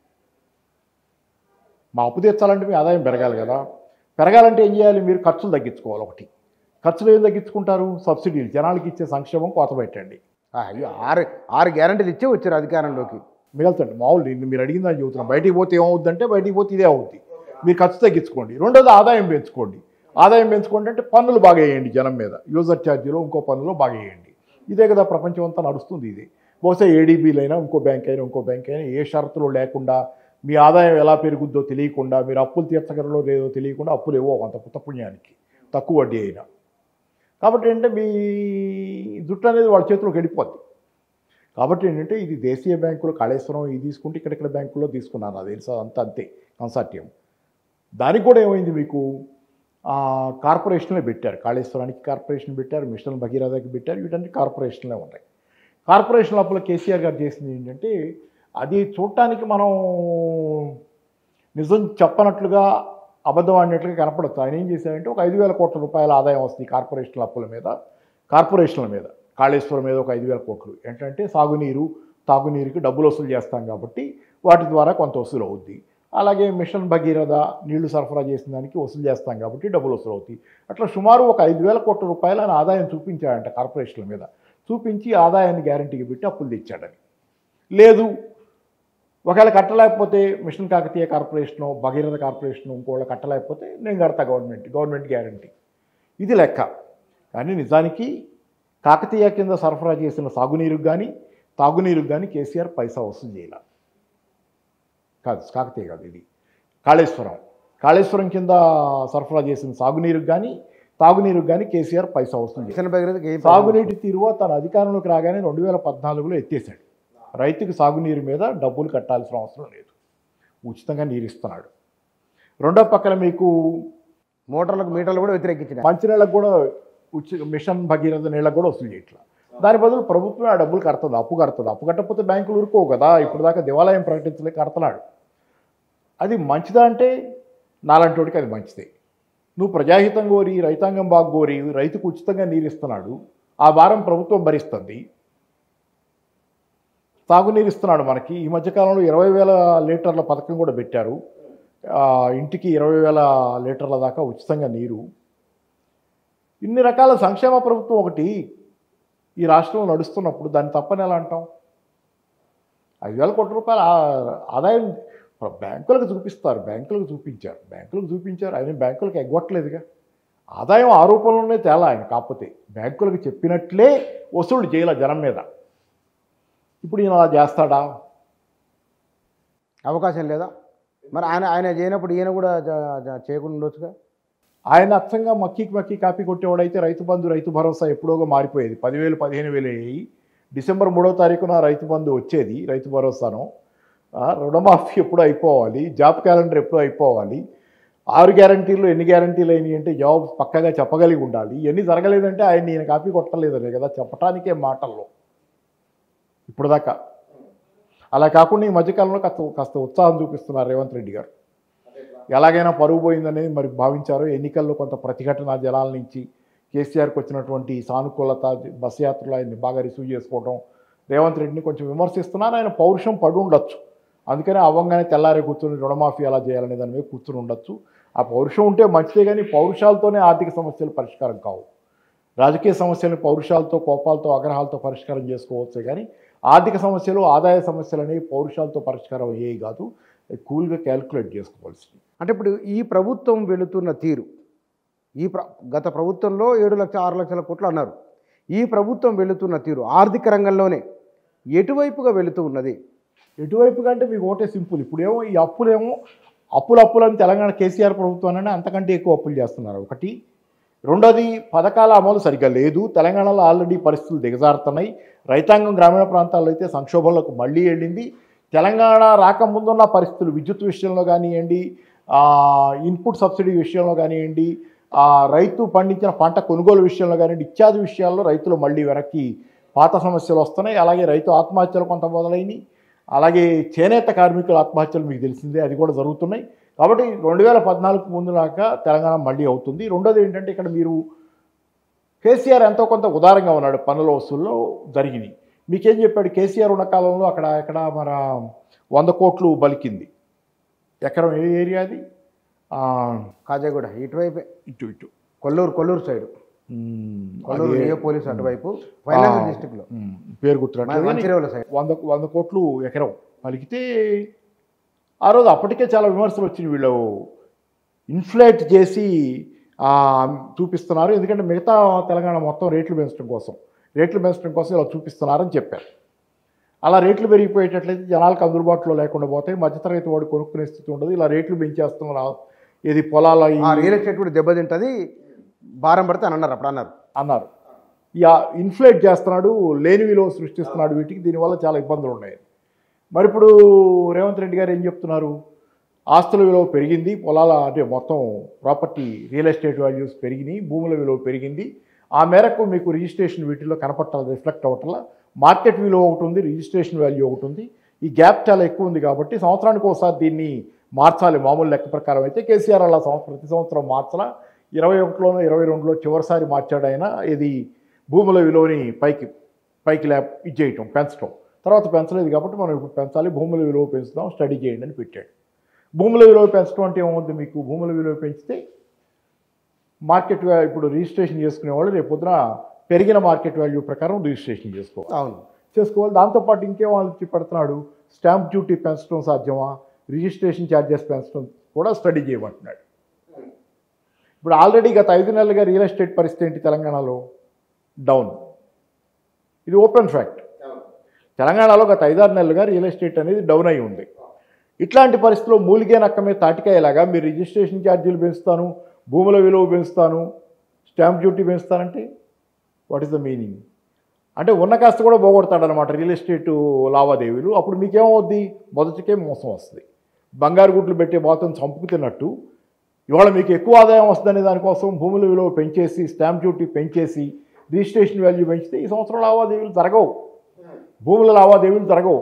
మా అప్పు తీర్చాలంటే మీ ఆదాయం పెరగాలి కదా పెరగాలంటే ఏం చేయాలి మీరు ఖర్చులు తగ్గించుకోవాలి ఒకటి ఖర్చులు ఏం తగ్గించుకుంటారు సబ్సిడీలు జనాలకి ఇచ్చే సంక్షేమం కోత పెట్టండి ఆ, అయ్యో ఆరు ఆరు గ్యారంటీలు ఇచ్చే వచ్చారు అధికారంలోకి మిగలుతండి మామూలు నేను మీరు అడిగిన దాన్ని చెబుతున్నాను బయటికి పోతే ఏమవుద్దంటే బయటికి పోతే ఇదే అవుద్ది మీరు ఖర్చు తగ్గించుకోండి రెండోది ఆదాయం పెంచుకోండి ఆదాయం పెంచుకోండి అంటే పన్నులు బాగా వేయండి జనం మీద యూజర్ ఛార్జీలో ఇంకో పన్నులు బాగా వేయండి ఇదే కదా ప్రపంచం అంతా నడుస్తుంది ఇది బహుశా ఏడీబీలైనా ఇంకో బ్యాంక్ అయినా ఇంకో బ్యాంక్ అయినా ఏ షరతులు లేకుండా మీ ఆదాయం ఎలా పెరుగుద్దో తెలియకుండా మీరు అప్పులు తీర్చగలరో లేదో తెలియకుండా అప్పులు ఏవో కొంత పుత్త పుణ్యానికి తక్కువ వడ్డీ అయినా కాబట్టి ఏంటంటే మీ జుట్టు అనేది వాళ్ళ చేతిలోకి వెళ్ళిపోద్ది కాబట్టి ఏంటంటే ఇది దేశీయ బ్యాంకులు కాళేశ్వరం ఇది తీసుకుంటే ఇక్కడిక్కడ బ్యాంకుల్లో తీసుకున్నాను అది తెలుసా అంతా అంతే కన్సార్టియం దానికి కూడా ఏమైంది మీకు ఆ, కార్పొరేషన్లే పెట్టారు కాళేశ్వరానికి కార్పొరేషన్ పెట్టారు మిషన్ భగీరథకి పెట్టారు వీటన్ని కార్పొరేషన్లే ఉన్నాయి కార్పొరేషన్ లోపల కేసీఆర్ గారు చేసింది ఏంటంటే అది చూడటానికి మనం నిజం చెప్పనట్లుగా అబద్ధం ఆడినట్లుగా కనపడచ్చు ఆయన ఏం చేశారంటే ఒక ఐదు వేల కోట్ల రూపాయల ఆదాయం వస్తుంది కార్పొరేషన్ల అప్పుల మీద కార్పొరేషన్ల మీద కాళేశ్వరం మీద ఒక ఐదు వేల కోట్లు ఏంటంటే సాగునీరు తాగునీరుకి డబ్బులు వసూలు చేస్తాం కాబట్టి వాటి ద్వారా కొంత వసూలు అవుద్ది అలాగే మిషన్ భగీరథ నీళ్లు సరఫరా చేసిన దానికి వసూలు చేస్తాం కాబట్టి డబ్బులు వసూలు అవుతాయి అట్లా సుమారు ఒక ఐదు వేల కోట్ల రూపాయల ఆయన ఆదాయం చూపించాడంట కార్పొరేషన్ల మీద చూపించి ఆదాయాన్ని గ్యారంటీకి పెట్టి అప్పులు తెచ్చాడని లేదు ఒకవేళ కట్టలేకపోతే mission Kakatiya corporation Bhagiratha corporation ఇంకోళ్ళు కట్టలేకపోతే నేను కడతా గవర్నమెంట్ గవర్నమెంట్ గ్యారంటీ ఇది లెక్క కానీ నిజానికి కాకతీయ కింద సరఫరా చేసిన సాగునీరుకు కానీ తాగునీరుకు కానీ కేసీఆర్ పైసా వసూలు చేయాల కాదు కాకతీయ కాదు ఇది కాళేశ్వరం కాళేశ్వరం కింద సరఫరా చేసిన సాగునీరుకు కానీ తాగునీరుకు కానీ కేసీఆర్ పైసా వసూలు చేయాలి కిషన్ భగీరథకి ఏం సాగునీటి తీరువ తన అధికారంలోకి రాగానే రెండు వేల పద్నాలుగులో ఎత్తేసాడు రైతుకు సాగునీరు మీద డబ్బులు కట్టాల్సిన అవసరం లేదు ఉచితంగా నీరు ఇస్తున్నాడు రెండో పక్కన మీకు మోటార్లకు మీటర్లు కూడా వ్యతిరేకించిన మంచినీళ్ళకు కూడా ఉచి మిషన్ భగీరథ నీళ్ళకు కూడా వసూలు చేయట్లా దాని బదులు ప్రభుత్వం ఆ డబ్బులు కడుతుంది అప్పు కడుతుంది అప్పు కట్టకపోతే బ్యాంకులు ఊరుకోవు కదా ఇప్పుడు దాకా దేవాలయం ప్రకటించలేక కడుతున్నాడు అది మంచిదా అంటే నాలంటోడికి అది మంచిదే నువ్వు ప్రజాహితం కోరి రైతాంగం బాగా కోరి రైతుకు ఉచితంగా నీరు ఇస్తున్నాడు ఆ భారం ప్రభుత్వం భరిస్తుంది తాగునీరు ఇస్తున్నాడు మనకి ఈ మధ్యకాలంలో ఇరవై వేల లీటర్ల పథకం కూడా పెట్టారు ఆ, ఇంటికి ఇరవై వేల లీటర్ల దాకా ఉచితంగా నీరు ఇన్ని రకాల సంక్షేమ ప్రభుత్వం ఒకటి ఈ రాష్ట్రంలో నడుస్తున్నప్పుడు దాన్ని తప్పని ఎలా అంటాం ఐదు వేల కోట్ల రూపాయల ఆ- ఆదాయం బ్యాంకులకు చూపిస్తారు బ్యాంకులకు చూపించారు బ్యాంకులకు చూపించారు ఆయన బ్యాంకులకు ఎగ్గొట్టలేదుగా ఆదాయం ఆరోపణలోనే తేలా ఆయన కాకపోతే బ్యాంకులకు చెప్పినట్లే వసూలు చేయాల జనం మీద ఇప్పుడు ఈయన అలా చేస్తాడా అవకాశం లేదా మరి ఆయన ఆయన చేయనప్పుడు ఈయన కూడా జ- జ- చేయకుండా ఉండొచ్చుగా ఆయన అచ్చంగా మక్కీకి మక్కీ కాపీ కొట్టేవాడైతే రైతు బంధు రైతు భరోసా ఎప్పుడోగా మారిపోయేది పదివేలు పదిహేను వేలు అయ్యి డిసెంబర్ మూడో తారీఖున రైతు బంధు వచ్చేది రైతు భరోసాను ఆ, రుణమాఫీ ఎప్పుడు అయిపోవాలి జాబ్ క్యాలెండర్ ఎప్పుడు అయిపోవాలి ఆరు గ్యారంటీలు ఎన్ని గ్యారంటీలు అయినాయి అంటే జాబ్ పక్కగా చెప్పగలిగి ఉండాలి ఎన్ని జరగలేదంటే ఆయన ఈయన కాపీ కొట్టలేదనే కదా చెప్పటానికే మాటల్లో ఇప్పుడు దాకా అలా కాకుండా ఈ మధ్యకాలంలో కాస్త కాస్త ఉత్సాహం చూపిస్తున్నారు రేవంత్ రెడ్డి గారు ఎలాగైనా పరుగు పోయిందనేది మరి భావించారు ఎన్నికల్లో కొంత ప్రతిఘటన జనాల నుంచి కేసీఆర్కి వచ్చినటువంటి సానుకూలత బస్ యాత్రలు ఆయన్ని బాగా రిసీవ్ చేసుకోవడం రేవంత్ రెడ్డిని కొంచెం విమర్శిస్తున్నారు ఆయన పౌరుషం పడి ఉండొచ్చు అందుకని అవ్వంగానే తెల్లారి కూర్చొని రుణమాఫీ ఎలా చేయాలనే దాని మీద కూర్చుని ఉండొచ్చు ఆ పౌరుషం ఉంటే మంచిదే కానీ పౌరుషాలతోనే ఆర్థిక సమస్యలు పరిష్కారం కావు రాజకీయ సమస్యలను పౌరుషాలతో కోపాలతో ఆగ్రహాలతో పరిష్కారం చేసుకోవచ్చే కానీ ఆర్థిక సమస్యలు ఆదాయ సమస్యలు అనేవి పౌరుషాలతో పరిష్కారం అయ్యేవి కాదు కూల్గా క్యాల్కులేట్ చేసుకోవాల్సింది అంటే ఇప్పుడు ఈ ప్రభుత్వం వెళుతున్న తీరు ఈ ప్ర గత ప్రభుత్వంలో ఏడు లక్షల ఆరు లక్షల కోట్లు అన్నారు ఈ ప్రభుత్వం వెళుతున్న తీరు ఆర్థిక రంగంలోనే ఎటువైపుగా వెళుతూ ఉన్నది ఎటువైపు కంటే మీకు ఒకటే సింపుల్ ఇప్పుడేమో ఈ అప్పులేమో అప్పులు అప్పులని తెలంగాణ కేసీఆర్ ప్రభుత్వాన్ని అంతకంటే ఎక్కువ అప్పులు చేస్తున్నారు ఒకటి రెండోది పథకాల అమలు సరిగ్గా లేదు తెలంగాణలో ఆల్రెడీ పరిస్థితులు దిగజారుతున్నాయి రైతాంగం గ్రామీణ ప్రాంతాల్లో అయితే సంక్షోభంలోకి మళ్ళీ వెళ్ళింది తెలంగాణ రాకముందున్న పరిస్థితులు విద్యుత్ విషయంలో కానివ్వండి ఆ, ఇన్పుట్ సబ్సిడీ విషయంలో కానివ్వండి ఆ, రైతు పండించిన పంట కొనుగోలు విషయంలో కానివ్వండి ఇత్యాది విషయాల్లో రైతులు మళ్ళీ వెనక్కి పాత సమస్యలు వస్తున్నాయి అలాగే రైతు ఆత్మహత్యలు కొంత మొదలైనవి అలాగే చేనేత కార్మికుల ఆత్మహత్యలు మీకు తెలిసిందే అది కూడా జరుగుతున్నాయి కాబట్టి రెండు వేల పద్నాలుగు ముందు దాకా తెలంగాణ మళ్ళీ అవుతుంది రెండోది ఏంటంటే ఇక్కడ మీరు కేసీఆర్ ఎంతో కొంత ఉదారంగా ఉన్నాడు పన్నుల వసూల్లో జరిగినాయి మీకేం చెప్పాడు కేసీఆర్ ఉన్న కాలంలో అక్కడ ఎక్కడ మన వంద కోట్లు బలికింది ఎకరం ఏ ఏరియా అది ఆ, కాజాగూడ ఇటువైపే ఇటు ఇటు కొల్లూరు కొల్లూరు సైడ్ మ్మ్, కొల్లూరు అది- నియో పోలీస్ అటువైపు ఫైనాన్స్ ఆ, డిస్టిక్లో మ్మ్, పేరు గుర్తున్నట్టు మంచిరేవుల సైడ్ వంద వంద కోట్లు ఎకరం పలికితే ఆ రోజు అప్పటికే చాలా విమర్శలు వచ్చినాయి వీళ్ళు ఇన్ఫ్లేట్ చేసి ఆ, చూపిస్తున్నారు ఎందుకంటే మిగతా తెలంగాణ మొత్తం రేట్లు పెంచడం కోసం రేట్లు పెంచడం కోసం ఇలా చూపిస్తున్నారని చెప్పారు అలా రేట్లు పెరిగిపోయేటట్లయితే జనాలకు అందుబాటులో లేకుండా పోతాయి మధ్యతరగతి వాడు కొనుక్కునే స్థితి ఉండదు ఇలా రేట్లు పెంచేస్తున్నారు ఇది పొలాల ఈ- ఆ రియల్ ఎస్టేట్ కూడా దెబ్బతింటది భారం పడితే అని అన్నారు అప్పుడు అన్నారు అన్నారు ఇక ఇన్ఫ్లేట్ చేస్తున్నాడు లేని విలువ సృష్టిస్తున్నాడు వీటికి దీనివల్ల చాలా ఇబ్బందులు ఉన్నాయి మరి ఇప్పుడు రేవంత్ రెడ్డి గారు ఏం చెప్తున్నారు ఆస్తుల విలువ పెరిగింది పొలాల అంటే మొత్తం ప్రాపర్టీ రియల్ ఎస్టేట్ వాల్యూస్ పెరిగినాయి భూముల విలువ పెరిగింది ఆ మేరకు మీకు రిజిస్ట్రేషన్ వీటిలో కనపట్టాలి రిఫ్లెక్ట్ అవ్వటంలా మార్కెట్ విలువ ఒకటి ఉంది రిజిస్ట్రేషన్ వాల్యూ ఒకటి ఉంది ఈ గ్యాప్ చాలా ఎక్కువ ఉంది కాబట్టి సంవత్సరానికి ఒకసారి దీన్ని మార్చాలి మామూలు లెక్క ప్రకారం అయితే కేసీఆర్ అలా సంవత్సరం ప్రతి సంవత్సరం మార్చలా ఇరవై ఒకటిలోనో ఇరవై రెండులో చివరిసారి మార్చాడు ఆయన ఇది భూముల విలువని పైకి పైకి లే ఇచ్చేయటం పెంచడం తర్వాత పెంచలేదు కాబట్టి మనం ఇప్పుడు పెంచాలి భూముల విలువ పెంచుదాం స్టడీ చేయండి అని పెట్టాడు భూముల విలువ పెంచడం అంటే ఏమవుతుంది మీకు భూముల విలువ పెంచితే మార్కెట్ వ్యా- ఇప్పుడు రిజిస్ట్రేషన్ చేసుకునే వాళ్ళు రేపు పొద్దున పెరిగిన మార్కెట్ వాల్యూ ప్రకారం రిజిస్ట్రేషన్ చేసుకోవాలి అవును చేసుకోవాలి దాంతోపాటు ఇంకేం ఆలోచి పెడుతున్నాడు స్టాంప్ డ్యూటీ పెంచడం సాధ్యమా రిజిస్ట్రేషన్ ఛార్జెస్ పెంచడం కూడా స్టడీ చేయమంటున్నాడు ఇప్పుడు ఆల్రెడీ గత ఐదు నెలలుగా రియల్ ఎస్టేట్ పరిస్థితి ఏంటి తెలంగాణలో డౌన్ ఇది ఓపెన్ ఫ్యాక్ట్ తెలంగాణలో గత ఐదారు నెలలుగా రియల్ ఎస్టేట్ అనేది డౌన్ అయి ఉంది ఇట్లాంటి పరిస్థితుల్లో మూలిగే నక్కమే తాటికాయలాగా మీరు రిజిస్ట్రేషన్ ఛార్జీలు పెంచుతాను భూముల విలువ పెంచుతాను స్టాంప్ డ్యూటీ పెంచుతానంటే వాట్ ఈస్ ద మీనింగ్ అంటే ఉన్న కాస్త కూడా పోగొడతాడనమాట రియల్ ఎస్టేట్ లావాదేవీలు అప్పుడు మీకేమవుద్ది మొదటికే మోసం వస్తుంది బంగారు గుడ్లు పెట్టే బాతం చంపుకు తిన్నట్టు ఇవాళ మీకు ఎక్కువ ఆదాయం వస్తుందనే దానికోసం భూముల విలువ పెంచేసి స్టాంప్ డ్యూటీ పెంచేసి రిజిస్ట్రేషన్ వాల్యూ పెంచితే ఈ సంవత్సరం లావాదేవీలు జరగవు భూముల లావాదేవీలు జరగవు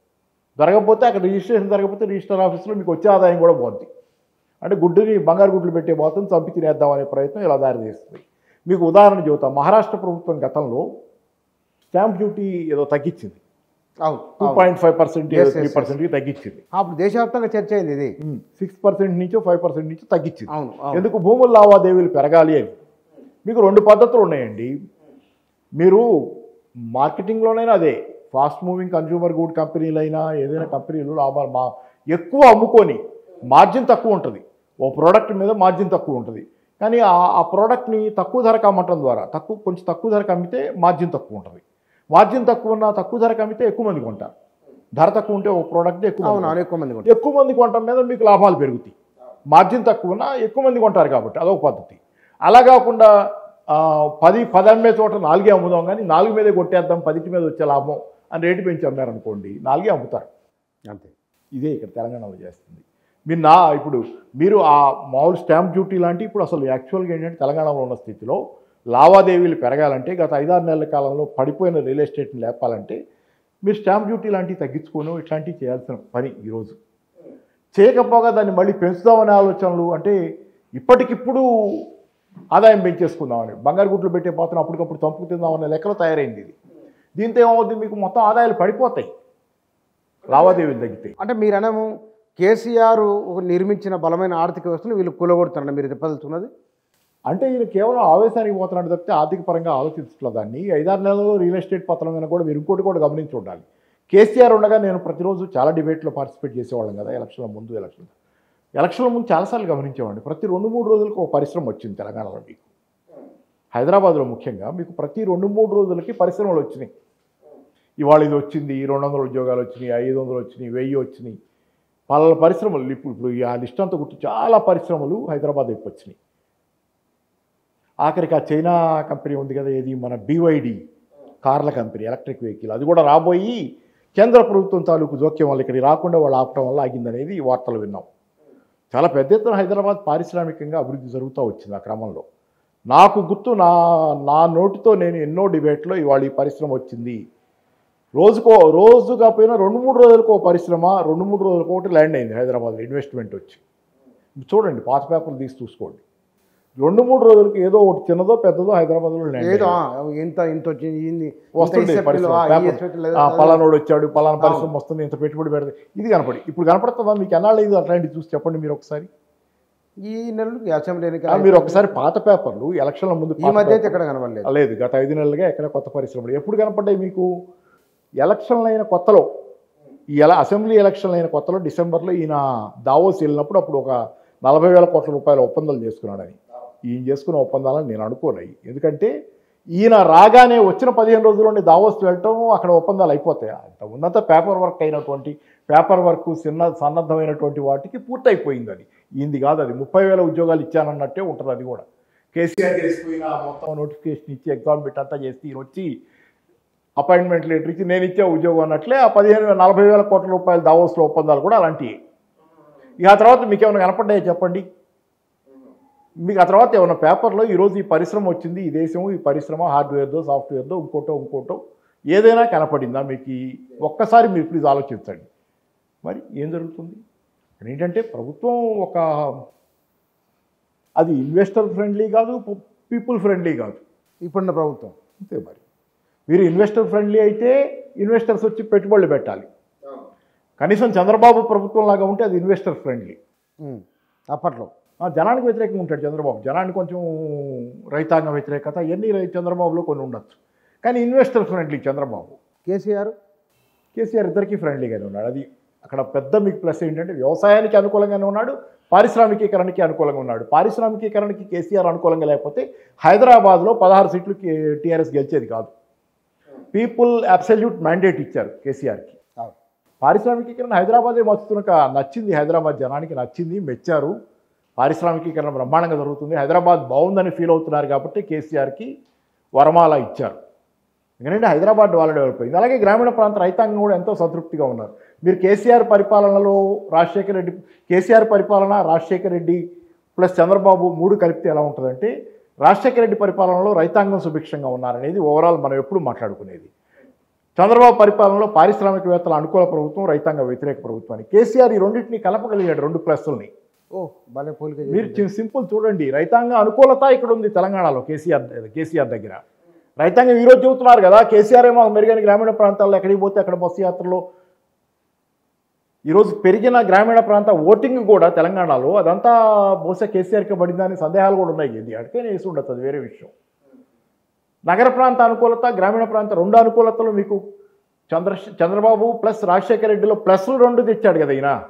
జరగకపోతే అక్కడ రిజిస్ట్రేషన్ జరగకపోతే రిజిస్టర్ ఆఫీస్లో మీకు వచ్చే ఆదాయం కూడా పోద్ది అంటే గుడ్డుని బంగారు గుడ్లు పెట్టే బాతం చంపి తినేద్దాం అనే ప్రయత్నం ఇలా దారి తీస్తుంది మీకు ఉదాహరణ చెబుతాం మహారాష్ట్ర ప్రభుత్వం గతంలో స్టాంప్ డ్యూటీ ఏదో తగ్గించింది అవును టూ అవును. Point five percent Yes, yes, three yes. పర్సెంట్కి తగ్గించింది అప్పుడు దేశవ్యాప్తంగా చర్చ అయింది ఇది సిక్స్ పర్సెంట్ నుంచి ఫైవ్ పర్సెంట్ నుంచి తగ్గించింది అవును అవును ఎందుకు భూముల లావాదేవీలు పెరగాలి అని మీకు రెండు పద్ధతులు ఉన్నాయండి మీరు మార్కెటింగ్లోనైనా అదే ఫాస్ట్ మూవింగ్ కన్జ్యూమర్ గుడ్ కంపెనీలైనా ఏదైనా కంపెనీలు లాభాలు మా ఎక్కువ అమ్ముకొని మార్జిన్ తక్కువ ఉంటుంది ఓ ప్రోడక్ట్ మీద మార్జిన్ తక్కువ ఉంటుంది కానీ ఆ ఆ ప్రోడక్ట్ని తక్కువ ధరకు అమ్మటం ద్వారా తక్కువ కొంచెం తక్కువ ధరకు అమ్మితే మార్జిన్ తక్కువ ఉంటుంది మార్జిన్ తక్కువ ఉన్న తక్కువ ధరకు అమ్మితే ఎక్కువ మంది కొంటారు ధర తక్కువ ఉంటే ఒక ప్రోడక్ట్ ఎక్కువ మంది అవును అవును ఎక్కువ మంది కొంటారు. ఎక్కువ మంది కొనటం మీద మీకు లాభాలు పెరుగుతాయి మార్జిన్ తక్కువ ఉన్నా ఎక్కువ మంది కొంటారు కాబట్టి అదొక పద్ధతి అలా కాకుండా ఆ, పది పది అమ్మే చోట నాలుగే అమ్ముదాం కానీ నాలుగు మీదే కొట్టేద్దాం పదిటి మీద వచ్చే లాభం అని రేటు పెంచి అమ్మారనుకోండి నాలుగే అమ్ముతారు అంతే ఇదే ఇక్కడ తెలంగాణలో చేస్తుంది మీరు నా ఇప్పుడు మీరు ఆ మామూలు స్టాంప్ డ్యూటీ లాంటి ఇప్పుడు అసలు యాక్చువల్గా ఏంటంటే తెలంగాణలో ఉన్న స్థితిలో లావాదేవీలు పెరగాలంటే గత ఐదారు నెలల కాలంలో పడిపోయిన రియల్ ఎస్టేట్ని లేపాలంటే మీరు స్టాంప్ డ్యూటీ లాంటివి తగ్గించుకోను ఇట్లాంటివి చేయాల్సిన పని ఈరోజు చేయకపోగా దాన్ని మళ్ళీ పెంచుదామనే ఆలోచనలు అంటే ఇప్పటికిప్పుడు ఆదాయం పెంచేసుకుందామని బంగారు గుడ్లు పెట్టే పాత్ర అప్పటికప్పుడు చంపుకు తిందామనే లెక్కలో తయారైంది ఇది దీంతో ఏమవుద్ది మీకు మొత్తం ఆదాయాలు పడిపోతాయి లావాదేవీలు తగ్గితాయి అంటే మీరనేమో కేసీఆర్ నిర్మించిన బలమైన ఆర్థిక వ్యవస్థను వీళ్ళు కూలగొడుతున్నారని మీరు చెప్పదలుచుకున్నది అంటే ఈయన కేవలం ఆవేశానికి పోతున్నాడు తప్పితే ఆర్థిక పరంగా ఆలోచించట్లేదు దాన్ని ఈ ఐదారు నెలల్లో రియల్ ఎస్టేట్ పతనం మీద కూడా మీరు ఇంకోటి కూడా గమనించి ఉండాలి కేసీఆర్ ఉండగా నేను ప్రతిరోజు చాలా డిబేట్లో పార్టిసిపేట్ చేసేవాళ్ళం కదా ఎలక్షన్ల ముందు ఎలక్షన్ ఎలక్షన్ల ముందు చాలాసార్లు గమనించేవాడిని ప్రతి రెండు మూడు రోజులకు ఒక పరిశ్రమ వచ్చింది తెలంగాణలో మీకు హైదరాబాద్లో ముఖ్యంగా మీకు ప్రతి రెండు మూడు రోజులకి పరిశ్రమలు వచ్చినాయి ఇవాళ ఇది వచ్చింది రెండు వందల ఉద్యోగాలు వచ్చినాయి ఐదు వందలు వచ్చినాయి వెయ్యి వచ్చినాయి పలానా పరిశ్రమలు ఇప్పుడు ఇప్పుడు ఈ ఆ లిస్ట్ అంతా గుర్తు చాలా పరిశ్రమలు హైదరాబాద్ వైపు వచ్చినాయి ఆఖరికి ఆ చైనా కంపెనీ ఉంది కదా ఏది మన బీవైడి కార్ల కంపెనీ ఎలక్ట్రిక్ వెహికల్ అది కూడా రాబోయి కేంద్ర ప్రభుత్వం తాలూకు జోక్యం వల్ల ఇక్కడికి రాకుండా వాళ్ళు ఆపటం వల్ల ఆగిందనేది ఈ వార్తలు విన్నాం చాలా పెద్ద ఎత్తున హైదరాబాద్ పారిశ్రామికంగా అభివృద్ధి జరుగుతూ వచ్చింది ఆ క్రమంలో నాకు గుర్తు నా నా నోటితో నేను ఎన్నో డిబేట్లో ఇవాళ ఈ పరిశ్రమ వచ్చింది రోజుకో రోజు కాకపోయినా రెండు మూడు రోజులకు ఒక పరిశ్రమ రెండు మూడు రోజులకు ఒకటి ల్యాండ్ అయింది హైదరాబాద్లో ఇన్వెస్ట్మెంట్ వచ్చి చూడండి పాత పేపర్లు తీసి చూసుకోండి రెండు మూడు రోజులకు ఏదో ఒకటి చిన్నదో పెద్దదో హైదరాబాద్లో ల్యాండ్ ఏదో అయింది. ఆ, ఇంత ఇంత వచ్చింది ఇన్ని ఇంత వస్తుంది ఇసెప్టిలో, పరిశ్రమ ఆ, ఈ పేపర్. ఇసెప్టిలో ఆ, లేదా- పలానోడు వచ్చాడు పలానా పరిశ్రమ వస్తుంది ఇంత పెట్టుబడి పెడితే ఇది కనపడి ఇప్పుడు కనపడుతుందా మీకు ఎన్నాళ్ళు అయింది అట్లాంటివి చూసి చెప్పండి మీరు ఒకసారి ఈ నెలలు ఈ అసెంబ్లీ ఆ, ఎన్నికలు మీరు ఒకసారి పాత పేపర్లు ఎలక్షన్ల ముందు ఈ పాత మధ్య అయితే పేపర్లు- ఎక్కడ కనబడలేదు ఆ, లేదు గత ఐదు నెలలుగా ఎక్కడ కొత్త పరిశ్రమలు ఎప్పుడు కనపడ్డాయి మీకు ఎలక్షన్లు అయిన కొత్తలో ఈ ఎల అసెంబ్లీ ఎలక్షన్లు అయిన కొత్తలో డిసెంబర్లో ఈయన దావోస్ వెళ్ళినప్పుడు అప్పుడు ఒక నలభై వేల కోట్ల రూపాయల ఒప్పందాలు చేసుకున్నాడని ఈయన చేసుకున్న ఒప్పందాలని నేను అనుకోనాయి ఎందుకంటే ఈయన రాగానే వచ్చిన పదిహేను రోజుల్లోనే దావోస్ వెళ్ళటం అక్కడ ఒప్పందాలు అయిపోతాయి అంత ఉన్నత పేపర్ వర్క్ అయినటువంటి పేపర్ వర్క్ చిన్న సన్నద్ధమైనటువంటి వాటికి పూర్తయిపోయింది అది ఈయనది కాదు అది ముప్పై వేల ఉద్యోగాలు ఇచ్చానన్నట్టే ఉంటుంది అది కూడా కేసీఆర్ గెలిచిపోయిన మొత్తం నోటిఫికేషన్ ఇచ్చి ఎగ్జామ్ బిట్ అంతా చేసి ఈయన వచ్చి అపాయింట్మెంట్ లెటర్ ఇచ్చి నేను ఇచ్చే ఉద్యోగం అన్నట్లే ఆ పదిహేను వేల నలభై వేల కోట్ల రూపాయల దావోస్లో ఒప్పందాలు కూడా అలాంటివి ఇక ఆ తర్వాత మీకు ఏమైనా కనపడ్డాయో చెప్పండి మీకు ఆ తర్వాత ఏమైనా పేపర్లో ఈరోజు ఈ పరిశ్రమ వచ్చింది ఈ దేశం ఈ పరిశ్రమ హార్డ్వేర్దో సాఫ్ట్వేర్దో ఇంకోటో ఇంకోటో ఏదైనా కనపడిందా మీకు ఈ ఒక్కసారి మీరు ప్లీజ్ ఆలోచించండి మరి ఏం జరుగుతుంది ఇక్కడ ఏంటంటే ప్రభుత్వం ఒక అది ఇన్వెస్టర్ ఫ్రెండ్లీ కాదు పీపుల్ ఫ్రెండ్లీ కాదు ఇప్పుడున్న ప్రభుత్వం అంతే మరి మీరు ఇన్వెస్టర్ ఫ్రెండ్లీ అయితే ఇన్వెస్టర్స్ వచ్చి పెట్టుబడులు పెట్టాలి కనీసం చంద్రబాబు ప్రభుత్వం లాగా ఉంటే అది ఇన్వెస్టర్ ఫ్రెండ్లీ ఉమ్. అప్పట్లో ఆ, జనానికి వ్యతిరేకంగా ఉంటాడు చంద్రబాబు జనానికి కొంచెం రైతాంగ వ్యతిరేకత ఇవన్నీ రై- చంద్రబాబులో కొన్ని ఉండొచ్చు కానీ ఇన్వెస్టర్ ఫ్రెండ్లీ చంద్రబాబు కేసీఆర్ కేసీఆర్ ఇద్దరికీ ఫ్రెండ్లీగానే ఉన్నాడు అది అక్కడ పెద్ద మీకు ప్లస్ ఏంటంటే వ్యవసాయానికి అనుకూలంగానే ఉన్నాడు పారిశ్రామికీకరణకి అనుకూలంగా ఉన్నాడు పారిశ్రామికీకరణకి కేసీఆర్ అనుకూలంగా లేకపోతే హైదరాబాద్లో పదహారు సీట్లు టీఆర్ఎస్ గెలిచేది కాదు పీపుల్ అబ్సల్యూట్ మ్యాండేట్ ఇచ్చారు కేసీఆర్కి అవును. పారిశ్రామికీకరణ హైదరాబాదే మస్తునక నచ్చింది హైదరాబాద్ జనానికి నచ్చింది మెచ్చారు పారిశ్రామికీకరణ బ్రహ్మాండంగా జరుగుతుంది హైదరాబాద్ బాగుందని ఫీల్ అవుతున్నారు కాబట్టి కేసీఆర్కి వరమాల ఇచ్చారు ఎందుకంటే హైదరాబాద్ వాళ్ళ డెవలప్ అయింది అలాగే గ్రామీణ ప్రాంత రైతాంగం కూడా ఎంతో సంతృప్తిగా ఉన్నారు మీరు కేసీఆర్ పరిపాలనలో రాజశేఖర రెడ్డి కేసీఆర్ పరిపాలన రాజశేఖర రెడ్డి ప్లస్ చంద్రబాబు మూడు కలిపితే ఎలా ఉంటుందంటే రాజశేఖర రెడ్డి పరిపాలనలో రైతాంగం సుభిక్షంగా ఉన్నారనేది ఓవరాల్ మనం ఎప్పుడు మాట్లాడుకునేది చంద్రబాబు పరిపాలనలో పారిశ్రామికవేత్తల అనుకూల ప్రభుత్వం రైతాంగ వ్యతిరేక ప్రభుత్వాన్ని కేసీఆర్ ఈ రెండింటిని కలపగలిగాడు రెండు ప్లస్సుల్ని ఓ భలే పోలిక మీరు చేసింది. చి- సింపుల్ చూడండి రైతాంగ అనుకూలత ఇక్కడ ఉంది తెలంగాణలో కేసీఆర్ కేసీఆర్ దగ్గర రైతాంగం ఈరోజు చెబుతున్నారు కదా కేసీఆర్ ఏమో మెరుగైన గ్రామీణ ప్రాంతాల్లో ఎక్కడికి పోతే అక్కడ బస్సు యాత్రలో ఈరోజు పెరిగిన గ్రామీణ ప్రాంత ఓటింగ్ కూడా తెలంగాణలో అదంతా బహుశా కేసీఆర్కి పడిందని సందేహాలు కూడా ఉన్నాయి ఇది అడిగే వేసి ఉండొచ్చు అది వేరే విషయం నగర ప్రాంత అనుకూలత గ్రామీణ ప్రాంత రెండు అనుకూలతలు మీకు చంద్ర చంద్రబాబు ప్లస్ రాజశేఖర రెడ్డిలో ప్లస్లు రెండు తెచ్చాడు కదా ఈయన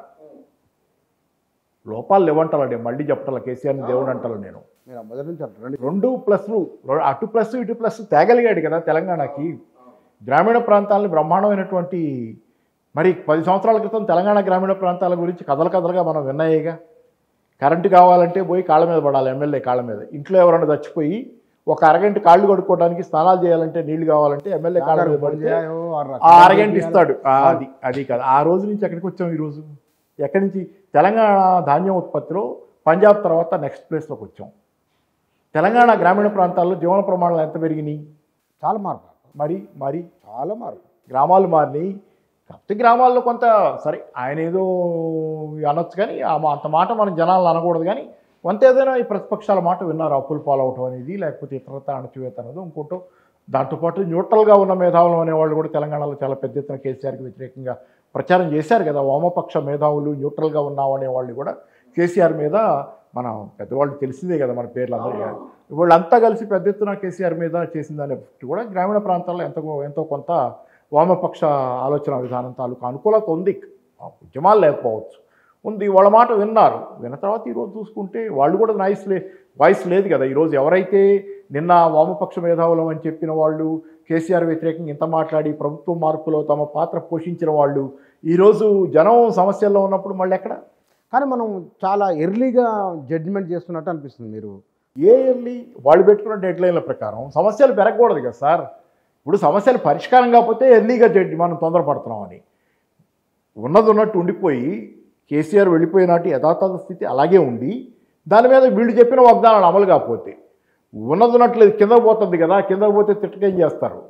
లోపాలు లేవంటాలండి మళ్ళీ చెప్పటాల కేసీఆర్ని దేవుడు అంటాను నేను మీరు ఆ మొదటి నుంచి అంటారు రండి. రెండు ప్లస్లు రె- అటు ప్లస్ ఇటు ప్లస్ తేగలిగాడు కదా తెలంగాణకి గ్రామీణ ప్రాంతాలని బ్రహ్మాండమైనటువంటి మరి పది సంవత్సరాల క్రితం తెలంగాణ గ్రామీణ ప్రాంతాల గురించి కథలు కథలుగా మనం విన్నాయేగా కరెంటు కావాలంటే పోయి కాళ్ళ మీద పడాలి ఎమ్మెల్యే కాళ్ళ మీద ఇంట్లో ఎవరైనా చచ్చిపోయి ఒక అరగంట కాళ్ళు కడుక్కోవడానికి స్నానాలు చేయాలంటే నీళ్లు కావాలంటే ఎమ్మెల్యే కాళ్ళ మీద ఫోన్ పడితే చేయో, ఆరు ఆ అరగంట ఇస్తాడు ఆ, అది అది కాదు ఆ రోజు నుంచి ఎక్కడికి వచ్చాం ఈరోజు ఎక్కడి నుంచి తెలంగాణ ధాన్యం ఉత్పత్తిలో పంజాబ్ తర్వాత నెక్స్ట్ ప్లేస్లోకి వచ్చాం తెలంగాణ గ్రామీణ ప్రాంతాల్లో జీవన ప్రమాణాలు ఎంత పెరిగినాయి చాలా మార్పు మరి మరి చాలా మార్పు గ్రామాలు మారినాయి కాకపోతే గ్రామాల్లో కొంత సరే ఆయన ఏదో అనొచ్చు కానీ ఆ మా- అంత మాట మనం జనాలను అనకూడదు కానీ కొంత ఏదైనా ఈ ప్రతిపక్షాల మాట విన్నారు అప్పులు పాలవటం అనేది లేకపోతే ఇతరత అణచివేత అనేది ఇంకోటో దాంతోపాటు న్యూట్రల్గా ఉన్న మేధావులు అనేవాళ్ళు కూడా తెలంగాణలో చాలా పెద్ద ఎత్తున కేసీఆర్కి వ్యతిరేకంగా ప్రచారం చేశారు కదా వామపక్ష మేధావులు న్యూట్రల్గా ఉన్నాం అనేవాళ్ళు కూడా కేసీఆర్ మీద మన పెద్దవాళ్ళు తెలిసిందే కదా మన పేర్లు అందరూ వీళ్ళంతా కలిసి పెద్ద ఎత్తున కేసీఆర్ మీద చేసిందనే కూడా గ్రామీణ ప్రాంతాల్లో ఎంతో ఎంతో కొంత వామపక్ష ఆలోచన విధానం తాలూకు అనుకూలత ఉంది ఆ ఉద్యమాలు లేకపోవచ్చు ఉంది వాళ్ళ మాట విన్నారు విన్న తర్వాత ఈరోజు చూసుకుంటే వాళ్ళు కూడా నాయిస్ లే వాయిస్ లేదు కదా ఈరోజు ఎవరైతే నిన్న వామపక్ష మేధావులం అని చెప్పిన వాళ్ళు కేసీఆర్ వ్యతిరేకంగా ఇంత మాట్లాడి ప్రభుత్వ మార్పులో తమ పాత్ర పోషించిన వాళ్ళు ఈరోజు జనం సమస్యల్లో ఉన్నప్పుడు మళ్ళీ ఎక్కడ కానీ మనం చాలా ఎర్లీగా జడ్జిమెంట్ చేస్తున్నట్టు అనిపిస్తుంది మీరు ఏ ఎర్లీ వాళ్ళు పెట్టుకున్న డెడ్ లైన్ల ప్రకారం సమస్యలు పెరగకూడదు కదా సార్ ఇప్పుడు సమస్యలు పరిష్కారం కాకపోతే ఎర్లీగా జడ్జి మనం తొందరపడుతున్నామని ఉన్నది ఉన్నట్టు ఉండిపోయి కేసీఆర్ వెళ్ళిపోయినట్టు యథాతథ స్థితి అలాగే ఉండి దాని మీద వీళ్ళు చెప్పిన వాగ్దానాలు అమలు కాకపోతే ఉన్నది ఉన్నట్లు కింద పోతుంది కదా కింద పోతే తిట్టకేం చేస్తారు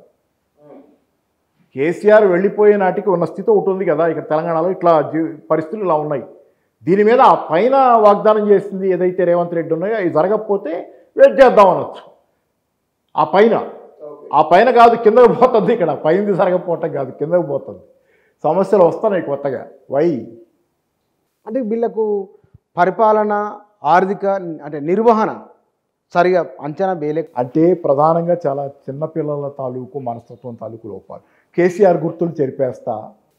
కేసీఆర్ వెళ్ళిపోయే నాటికి ఉన్న స్థితి ఒకటి ఉంది కదా ఇక్కడ తెలంగాణలో ఇట్లా జీ- పరిస్థితులు ఇలా ఉన్నాయి దీని మీద ఆ పైన వాగ్దానం చేసింది ఏదైతే రేవంత్ రెడ్డి ఉన్నాయో అవి జరగకపోతే వెయిట్ చేద్దాం అనొచ్చు ఆ పైన ఆ పైన కాదు కిందకు పోతుంది ఇక్కడ పైనది జరగకపోవటం కాదు కిందకు పోతుంది సమస్యలు వస్తున్నాయి కొత్తగా వై అంటే వీళ్ళకు పరిపాలన ఆర్థిక అంటే నిర్వహణ సరిగా అంచనా వేయలేక అంటే ప్రధానంగా చాలా చిన్నపిల్లల తాలూకు మనస్తత్వం తాలూకు లోపాలు కేసీఆర్ గుర్తులు చెరిపేస్తా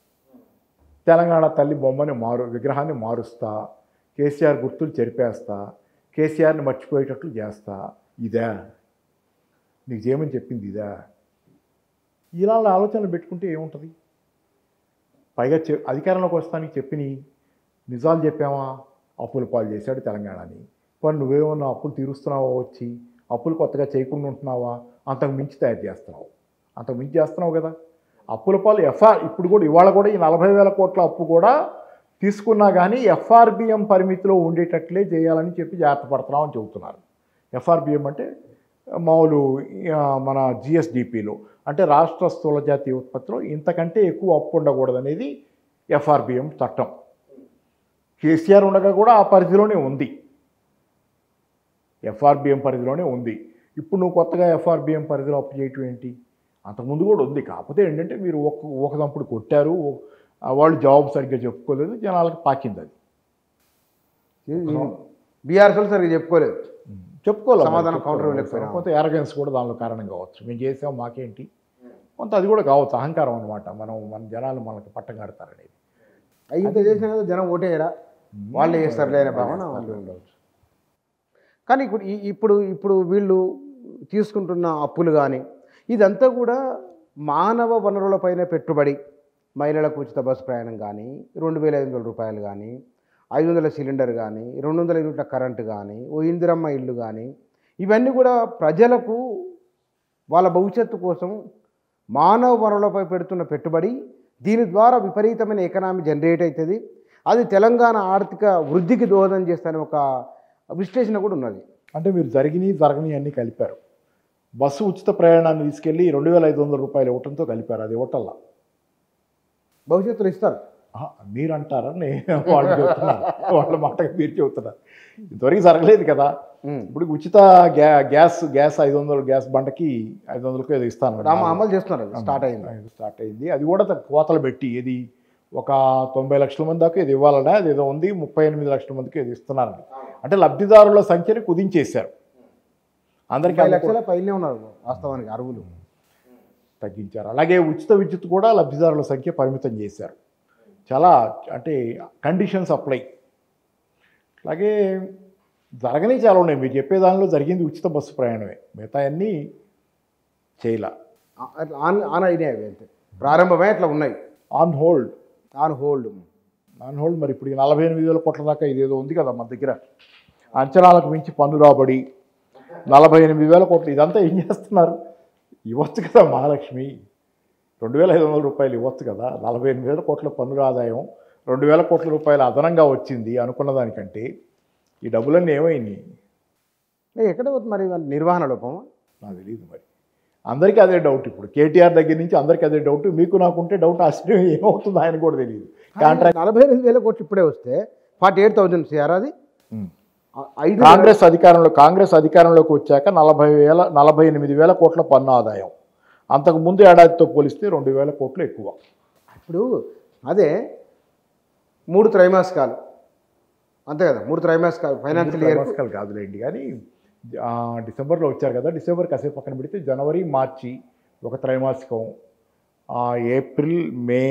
తెలంగాణ తల్లి బొమ్మని మారు విగ్రహాన్ని మారుస్తా కేసీఆర్ గుర్తులు చెరిపేస్తా కేసీఆర్ని మర్చిపోయేటట్లు చేస్తా ఇదా నీకు చేయమని చెప్పింది ఇదా ఇలాంటి ఆలోచనలు పెట్టుకుంటే ఏముంటుంది పైగా చె అధికారంలోకి వస్తానికి చెప్పిన నిజాలు చెప్పామా అప్పుల పాలు చేశాడు తెలంగాణని మరి నువ్వేమన్నా అప్పులు తీరుస్తున్నావా వచ్చి అప్పులు కొత్తగా చేయకుండా ఉంటున్నావా అంతకు మించి తయారు చేస్తున్నావు అంతకు మించి చేస్తున్నావు కదా అప్పుల పాలు ఎఫ్ఆర్ ఇప్పుడు కూడా ఇవాళ కూడా ఈ నలభై వేల కోట్ల అప్పు కూడా తీసుకున్నా కానీ ఎఫ్ఆర్బిఎం పరిమితిలో ఉండేటట్లే చేయాలని చెప్పి జాగ్రత్త పడుతున్నాం అని చెబుతున్నారు ఎఫ్ఆర్బిఎం అంటే మామూలు ఆ, మన జిఎస్డిపిలో అంటే రాష్ట్ర స్థూల జాతీయ ఉత్పత్తిలో ఇంతకంటే ఎక్కువ అప్పు ఉండకూడదు అనేది ఎఫ్ఆర్బిఎం చట్టం కేసీఆర్ ఉండగా కూడా ఆ పరిధిలోనే ఉంది ఎఫ్ఆర్బిఎం పరిధిలోనే ఉంది ఇప్పుడు నువ్వు కొత్తగా ఎఫ్ఆర్బిఎం పరిధిలో అప్పు చేయటం ఏంటి అంతకుముందు కూడా ఉంది కాకపోతే ఏంటంటే మీరు ఒక ఒకదంపుడు కొట్టారు ఆ వాళ్ళు జవాబు సరిగ్గా చెప్పుకోలేదు జనాలకు పాకింది అది బీఆర్ఎస్లు సరిగ్గా చెప్పుకోలేదు చెప్పుకోవాలి సమాధానం counter ఇవ్వలేకపోయినా. కొంత ఎరగెన్స్ కూడా దానిలో కారణం కావచ్చు మేము చేసాం మాకేంటి కొంత అది కూడా కావచ్చు అహంకారం అనమాట మనం మన జనాలు మనకు పట్టం కడతారనేది ఇంత చేసినా కదా జనం ఓటేయరా వాళ్ళే చేస్తారు లేని భావన వాళ్ళు ఉండవచ్చు కానీ ఇప్పుడు ఈ- ఇప్పుడు ఇప్పుడు వీళ్ళు తీసుకుంటున్న అప్పులు కానీ ఇదంతా కూడా మానవ వనరులపైన పెట్టుబడి మహిళలకు ఉచిత బస్సు ప్రయాణం కానీ రెండు వేల ఐదు వందల రూపాయలు కానీ ఐదు వందల సిలిండర్ కానీ రెండు వందల యూనిట్ల కరెంటు కానీ ఓ ఇందిరమ్మ ఇల్లు కానీ ఇవన్నీ కూడా ప్రజలకు వాళ్ళ భవిష్యత్తు కోసం మానవ వనరులపై పెడుతున్న పెట్టుబడి దీని ద్వారా విపరీతమైన ఎకనామీ జనరేట్ అవుతుంది అది తెలంగాణ ఆర్థిక వృద్ధికి దోహదం చేస్తానే ఒక విశ్లేషణ కూడా ఉన్నది అంటే మీరు జరిగినాయి జరగని అన్నీ కలిపారు బస్సు ఉచిత ప్రయాణాన్ని తీసుకెళ్ళి రెండు వేల ఐదు వందల రూపాయలు ఇవ్వటంతో కలిపారు అది ఇవ్వటల్లా భవిష్యత్తులో ఇస్తారు ఆహా, మీరు అంటారా నేను వాళ్ళు చెబుతున్నారు వాళ్ళ మాటకి మీరు చెబుతున్నారు ఇంతవరకు జరగలేదు కదా ఉమ్. ఇప్పుడు ఉచిత గ్యా గ్యాస్ గ్యాస్ ఐదు వందలు గ్యాస్ బండకి ఐదు వందలకు ఏదో ఇస్తాను రామ అమలు చేస్తున్నారు అది స్టార్ట్ అయింది అది స్టార్ట్ అయింది అది కూడా త- కోతలు పెట్టి ఇది ఒక తొంభై లక్షల మంది దాకా ఇది ఇవ్వాలనే అది ఏదో ఉంది ముప్పై ఎనిమిది లక్షల మందికి ఇది ఇస్తున్నారండి అంటే లబ్ధిదారుల సంఖ్యని కుదించేశారు అందరికీ ముప్పై అందుకో- లక్షల పైనే ఉన్నారు వాస్తవానికి అరువులు తగ్గించారు అలాగే ఉచిత విద్యుత్ కూడా లబ్ధిదారుల సంఖ్య పరిమితం చేశారు చాలా అంటే కండిషన్స్ అప్లై అలాగే జరగని చాలా ఉన్నాయి మీరు చెప్పే దానిలో జరిగింది ఉచిత బస్సు ప్రయాణమే మిగతా అన్నీ చేయలా ఆ- అట్లా ఆన్ ఆన్ అయినాయి అవి అంతే ప్రారంభమే అట్లా ఉన్నాయి on hold on hold on hold మరి ఇప్పుడు ఈ నలభై ఎనిమిది వేల కోట్ల దాకా ఇదేదో ఉంది కదా మన దగ్గర అంచనాలకు మించి పన్ను రాబడి నలభై ఎనిమిది వేల కోట్లు ఇదంతా ఏం చేస్తున్నారు ఇవ్వచ్చు కదా మహాలక్ష్మి రెండు వేల ఐదు వందల రూపాయలు ఇవ్వచ్చు కదా నలభై ఎనిమిది వేల కోట్ల పన్నుల ఆదాయం రెండు వేల కోట్ల రూపాయలు అదనంగా వచ్చింది అనుకున్న దానికంటే ఈ డబ్బులన్నీ ఏమైనాయి ఏ, ఎక్కడ పోతుంది మరి వాళ్ళ నిర్వహణ లోపమా నాకు తెలియదు మరి అందరికీ అదే డౌట్ ఇప్పుడు కేటీఆర్ దగ్గర నుంచి అందరికీ అదే డౌట్ మీకు నాకుంటే డౌట్ ఆశ్చర్యం ఏమవుతుందో ఆయన కూడా తెలియదు కాంట్రాక్ట్ నలభై ఎనిమిది వేల కోట్లు ఇప్పుడే వస్తే ఫార్టీ ఎయిట్ థౌజండ్ సిఆర్ అది ఆ- ఐదు కాంగ్రెస్ అధికారంలో కాంగ్రెస్ అధికారంలోకి వచ్చాక నలభై వేల నలభై ఎనిమిది వేల కోట్ల పన్ను ఆదాయం అంతకు ముందు ఏడాదితో పోలిస్తే రెండు వేల కోట్లు ఎక్కువ ఇప్పుడు అదే మూడు త్రైమాసికాలు అంతే కదా మూడు త్రైమాసికాలు ఫైనాన్షియల్ ఇయర్ త్రైమాసికాలు కాదులేండి కానీ ఆ, డిసెంబర్లో వచ్చారు కదా డిసెంబర్ కాసేపు పక్కన పెడితే జనవరి మార్చి ఒక త్రైమాసికం ఆ, ఏప్రిల్ మే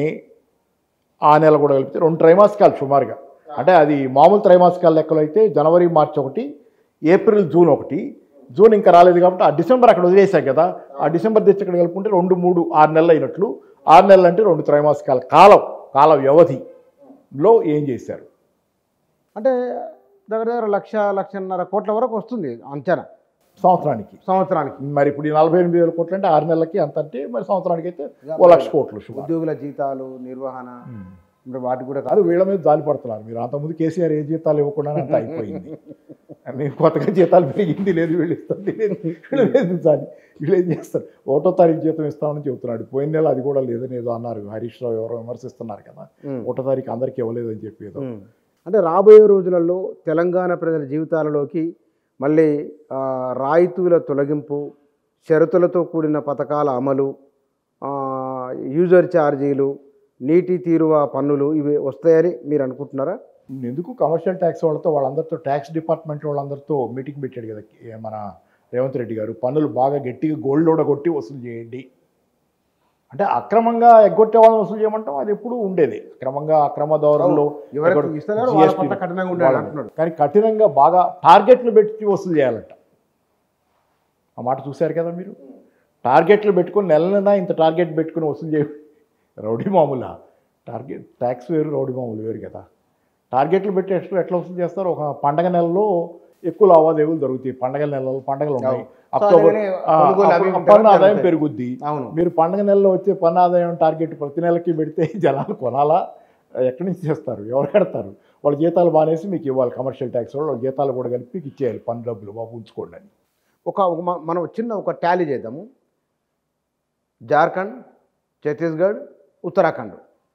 ఆ నెల కూడా కలిపితే రెండు త్రైమాసికాలు సుమారుగా అంటే అది మామూలు త్రైమాసికాల లెక్కలో అయితే జనవరి మార్చి ఒకటి ఏప్రిల్ జూన్ ఒకటి జూన్ ఇంకా రాలేదు కాబట్టి ఆ డిసెంబర్ అక్కడ వదిలేసాం కదా ఆ డిసెంబర్ తెచ్చి ఇక్కడ కలుపుకుంటే రెండు మూడు ఆరు నెలలు అయినట్లు ఆరు నెలలు అంటే రెండు త్రైమాసికాల కాలం కాల వ్యవధిలో ఏం చేశారు అంటే దగ్గర దగ్గర లక్ష లక్షన్నర కోట్ల వరకు వస్తుంది అంచనా సంవత్సరానికి సంవత్సరానికి మరి ఇప్పుడు ఈ నలభై ఎనిమిది వేల కోట్లు అంటే ఆరు నెలలకి అంత అంటే మరి సంవత్సరానికి అయితే ఓ లక్ష కోట్లు సుమారు ఉద్యోగుల జీతాలు నిర్వహణ మరి వాటికి కూడా కాదు కాదు వీళ్ళ మీద జాలి పడుతున్నారు మీరు అంతకుముందు కేసీఆర్ ఏ జీతాలు ఇవ్వకుండా అంత అయిపోయింది నేను కొత్తగా జీతాలు పెరిగింది లేదు వీళ్ళు ఇస్తుంది లేదు వీళ్ళు లేదు జాలి వీళ్ళు ఏం చేస్తారు ఒకటో తారీఖు జీతం ఇస్తామని చెబుతున్నాడు పోయిన నెల అది కూడా లేదని ఏదో అన్నారు హరీష్ రావు ఎవరో విమర్శిస్తున్నారు కదా ఉమ్. ఒకటో తారీఖు అందరికీ ఇవ్వలేదని చెప్పి ఏదో ఉమ్. అంటే రాబోయే రోజులలో తెలంగాణ ప్రజల జీవితాలలోకి మళ్ళీ ఆ, రాయితీల తొలగింపు షరతులతో కూడిన పథకాల అమలు ఆ, యూజర్ ఛార్జీలు నీటి తీరువ పన్నులు ఇవి వస్తాయని మీరు అనుకుంటున్నారా ఎందుకు కమర్షియల్ ట్యాక్స్ వాళ్ళతో వాళ్ళందరితో ట్యాక్స్ డిపార్ట్మెంట్ వాళ్ళందరితో మీటింగ్ పెట్టాడు కదా ఏ మన రేవంత్ రెడ్డి గారు పన్నులు బాగా గట్టిగా గోల్డ్ కూడా కొట్టి వసూలు చేయండి అంటే అక్రమంగా ఎగ్గొట్టే వాళ్ళని వసూలు చేయమంటాం అది ఎప్పుడు ఉండేది అక్రమంగా అక్రమ దౌరంలో ఎవరికి ఎగ్గొట్- ఇస్తున్నారో వాళ్ళ GST పట్ల కఠినంగా ఉండాలి వాళ్ళని. అంటున్నాడు. కానీ కఠినంగా బాగా టార్గెట్లు పెట్టి వసూలు చేయాలంట ఆ మాట చూశారు కదా మీరు టార్గెట్లు పెట్టుకుని నెల నెల ఇంత టార్గెట్ పెట్టుకుని వసూలు చేయ రౌడీ మామూలా టార్గెట్ ట్యాక్స్ వేరు రౌడీ మామూలు వేరు కదా టార్గెట్లు పెట్టి ఎట్లా ఎట్లా వసూలు చేస్తారు ఒక పండగ నెలలో ఎక్కువ లావాదేవీలు జరుగుతాయి పండగ నెలలు పండగలు ఉన్నాయి అవును. అక్టోబర్ అలాగనే ఆ, కొనుగోలు అవి అప్పుడు ఉంటాయి, పన్ను ఆదాయం జరుగుతాయి. పెరుగుద్ది అవును మీరు పండగ నెలలో వచ్చే పన్ను ఆదాయం టార్గెట్ ప్రతి నెలకి పెడితే జనాలు కొనాలా ఎక్కడి నుంచి చేస్తారు ఎవరు కడతారు వాళ్ళ జీతాలు బానేసి మీకు ఇవ్వాలి కమర్షియల్ ట్యాక్స్ వాళ్ళు వాళ్ళ జీతాలు కూడా కలిపి మీకు ఇచ్చేయాలి పన్ను డబ్బులు బాబు ఉంచుకోండి అని ఒక ఒక మ- మనం చిన్న ఒక టాలీ చేద్దాము జార్ఖండ్ ఛత్తీస్గఢ్ ఉత్తరాఖండ్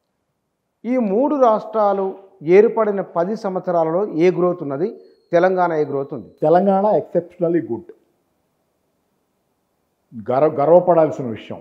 ఈ మూడు రాష్ట్రాలు ఏర్పడిన పది సంవత్సరాలలో ఏ గ్రోత్ ఉన్నది తెలంగాణ ఏ గ్రోత్ ఉంది తెలంగాణ ఎక్సెప్షనల్లీ గుడ్ గర్వ గర్వపడాల్సిన విషయం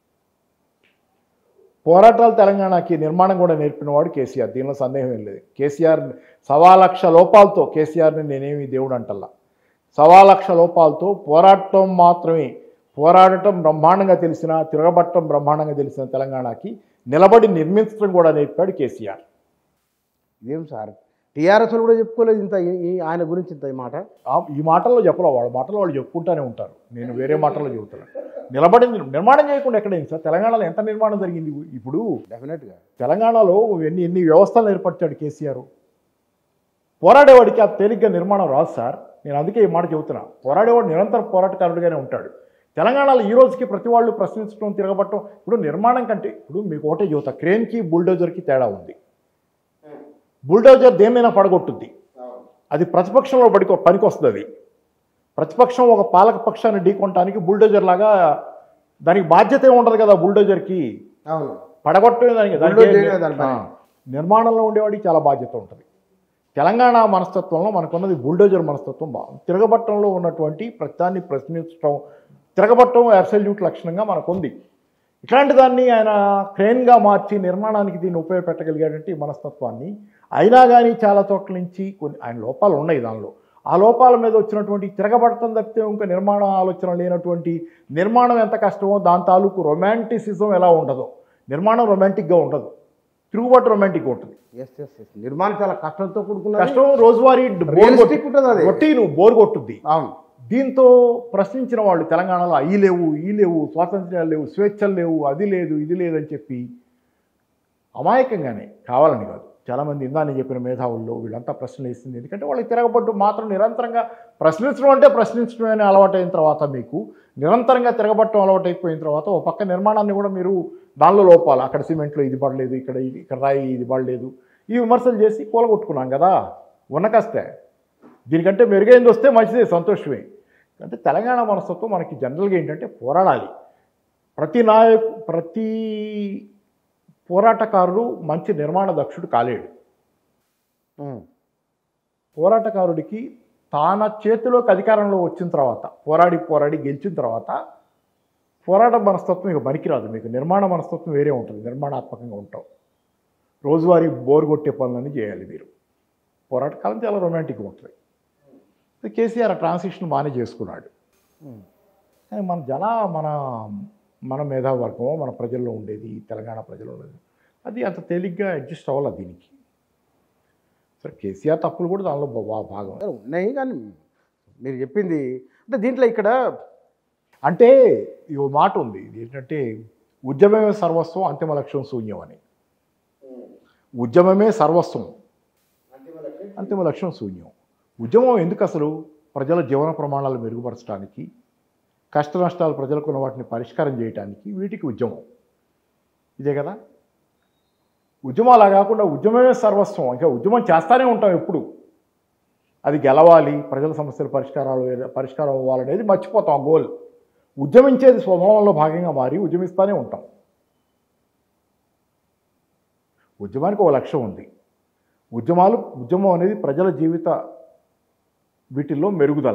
పోరాటాలు తెలంగాణకి నిర్మాణం కూడా నేర్పినవాడు కేసీఆర్ దీనిలో సందేహం ఏం లేదు కేసీఆర్ సవా లక్ష లోపాలతో కేసీఆర్ని నేనేమి దేవుడు అంటల్లా సవా లక్ష లోపాలతో పోరాటం మాత్రమే పోరాడటం బ్రహ్మాండంగా తెలిసిన తిరగబట్టం బ్రహ్మాండంగా తెలిసిన తెలంగాణకి నిలబడి నిర్మించడం కూడా నేర్పాడు కేసీఆర్ ఇదేం సార్ టీఆర్ఎస్ కూడా చెప్పుకోలేదు ఇంత ఈ- ఈ ఆయన గురించి ఇంత ఈ మాట ఆ- ఈ మాటల్లో చెప్పరు వాళ్ళ మాటల్లో వాళ్ళు చెప్పుకుంటూనే ఉంటారు నేను వేరే మాటల్లో చెబుతాను నిలబడి నిర్మాణం చేయకుండా ఎక్కడైంది సార్ తెలంగాణలో ఎంత నిర్మాణం జరిగింది ఇప్పుడు డెఫినెట్గా తెలంగాణలో ఎన్ని ఎన్ని వ్యవస్థలు ఏర్పరిచాడు కేసీఆర్ పోరాడేవాడికి ఆ తేలిగ్గా నిర్మాణం రాదు సార్ నేను అందుకే ఈ మాట చెబుతున్నా పోరాడేవాడు నిరంతర పోరాటకారుడిగానే ఉంటాడు తెలంగాణలో ఈ రోజుకి ప్రతి వాళ్ళు ప్రశ్నించడం తిరగబట్టడం ఇప్పుడు నిర్మాణం కంటే ఇప్పుడు మీకు ఒకటే చెబుతా క్రేన్కి బుల్డోజర్కి తేడా ఉంది బుల్డోజర్ దేన్నైనా పడగొట్టుద్ది అది ప్రతిపక్షంలో పడికి పనికి వస్తుంది అది ప్రతిపక్షం ఒక పాలక పక్షాన్ని ఢీకొనటానికి బుల్డోజర్ లాగా దానికి బాధ్యత ఏమి ఉండదు కదా బుల్డోజర్కి అవును పడగొట్టమే దానికి దానికి బుల్డోజర్ ఏం- చేయడమే దాని పని. ఆ, నిర్మాణంలో ఉండేవాడికి చాలా బాధ్యత ఉంటుంది తెలంగాణ మనస్తత్వంలో మనకున్నది బుల్డోజర్ మనస్తత్వం బాగుంది తిరగబట్టంలో ఉన్నటువంటి ప్రతిదాన్ని ప్రశ్నించడం తిరగబట్టం అబ్సల్యూట్ లక్షణంగా మనకుంది ఇట్లాంటి దాన్ని ఆయన క్రేన్గా మార్చి నిర్మాణానికి దీన్ని ఉపయోగపెట్టగలిగాడంటే ఈ మనస్తత్వాన్ని అయినా కానీ చాలా చోట్ల నుంచి కొన్ని ఆయన లోపాలు ఉన్నాయి దానిలో ఆ లోపాల మీద వచ్చినటువంటి తిరగబడటం తప్పితే ఇంకా నిర్మాణ ఆలోచన లేనటువంటి నిర్మాణం ఎంత కష్టమో దాని తాలూకు రొమాంటిసిజం ఎలా ఉండదో నిర్మాణం రొమాంటిక్గా ఉండదు తిరుగుబాటు రొమాంటిక్గా ఉంటుంది ఎస్ ఎస్ ఎస్ నిర్మాణం చాలా కష్టంతో కూడుకున్నది కష్టం రోజువారీ బోర్ Realistic ఉంటుంది అది. రొటీన్ బోర్ కొట్టుద్ది అవును దీంతో ప్రశ్నించిన వాళ్ళు తెలంగాణలో అవి లేవు ఈ లేవు స్వాతంత్ర్యాలు లేవు స్వేచ్ఛలు లేవు అది లేదు ఇది లేదని చెప్పి అమాయకంగానే కావాలని కాదు చాలామంది ఇందా నేను చెప్పిన మేధావుల్లో వీళ్ళంతా ప్రశ్నలు వేసింది ఎందుకంటే వాళ్ళకి తిరగబట్టు మాత్రం నిరంతరంగా ప్రశ్నించడం అంటే ప్రశ్నించడం అనే అలవాటైన తర్వాత మీకు నిరంతరంగా తిరగబట్టడం అలవాటైపోయిన తర్వాత ఒక పక్క నిర్మాణాన్ని కూడా మీరు దానిలో లోపాలు అక్కడ సిమెంట్లో ఇది పడలేదు ఇక్కడ ఇది ఇక్కడ రాయి ఇది పడలేదు ఈ విమర్శలు చేసి కూలగొట్టుకున్నాం కదా ఉన్నకస్తే దీనికంటే మెరుగైంది వస్తే మంచిదే సంతోషమే అంటే తెలంగాణ మనస్తత్వం మనకి జనరల్గా ఏంటంటే పోరాడాలి ప్రతి నాయకు ప్రతి పోరాటకారుడు మంచి నిర్మాణ దక్షుడు కాలేడు ఉమ్. పోరాటకారుడికి తన చేతిలోకి అధికారంలో వచ్చిన తర్వాత పోరాడి పోరాడి గెలిచిన తర్వాత పోరాట మనస్తత్వం ఇక పనికిరాదు మీకు నిర్మాణ మనస్తత్వం వేరే ఉంటుంది నిర్మాణాత్మకంగా ఉంటాం రోజువారీ బోర్ కొట్టే పనులన్నీ చేయాలి మీరు పోరాట కాలం చాలా రొమాంటిక్గా ఉంటుంది ఇది కేసీఆర్ ఆ ట్రాన్సిషన్ బాగానే చేసుకున్నాడు కానీ మన జన మన మన మేధావర్గం మన ప్రజల్లో ఉండేది తెలంగాణ ప్రజల్లో ఉండేది అది అంత తేలిగ్గా అడ్జస్ట్ అవ్వాలి దీనికి సరే కేసీఆర్ తప్పులు కూడా దానిలో బా- భాగం ఉన్నాయి కానీ మీరు చెప్పింది అంటే దీంట్లో ఇక్కడ అంటే ఈ ఓ మాట ఉంది ఇది ఏంటంటే ఉద్యమమే సర్వస్వం అంతిమ లక్ష్యం శూన్యం అని ఉద్యమమే సర్వస్వం అంతిమ లక్ష్యం శూన్యం ఉద్యమం ఎందుకు అసలు ప్రజల జీవన ప్రమాణాలు మెరుగుపరచడానికి కష్ట నష్టాలు ప్రజలకు ఉన్న వాటిని పరిష్కారం చేయడానికి వీటికి ఉద్యమం ఇదే కదా ఉద్యమం అలా కాకుండా ఉద్యమమే సర్వస్వం ఇంకా ఉద్యమం చేస్తానే ఉంటాం ఎప్పుడు అది గెలవాలి ప్రజల సమస్యల పరిష్కారాలు పరిష్కారం అవ్వాలనేది మర్చిపోతాం ఆ గోల్ ఉద్యమించేది స్వభావంలో భాగంగా మారి ఉద్యమిస్తూనే ఉంటాం ఉద్యమానికి ఒక లక్ష్యం ఉంది ఉద్యమాలు ఉద్యమం అనేది ప్రజల జీవిత వీటిల్లో మెరుగుదల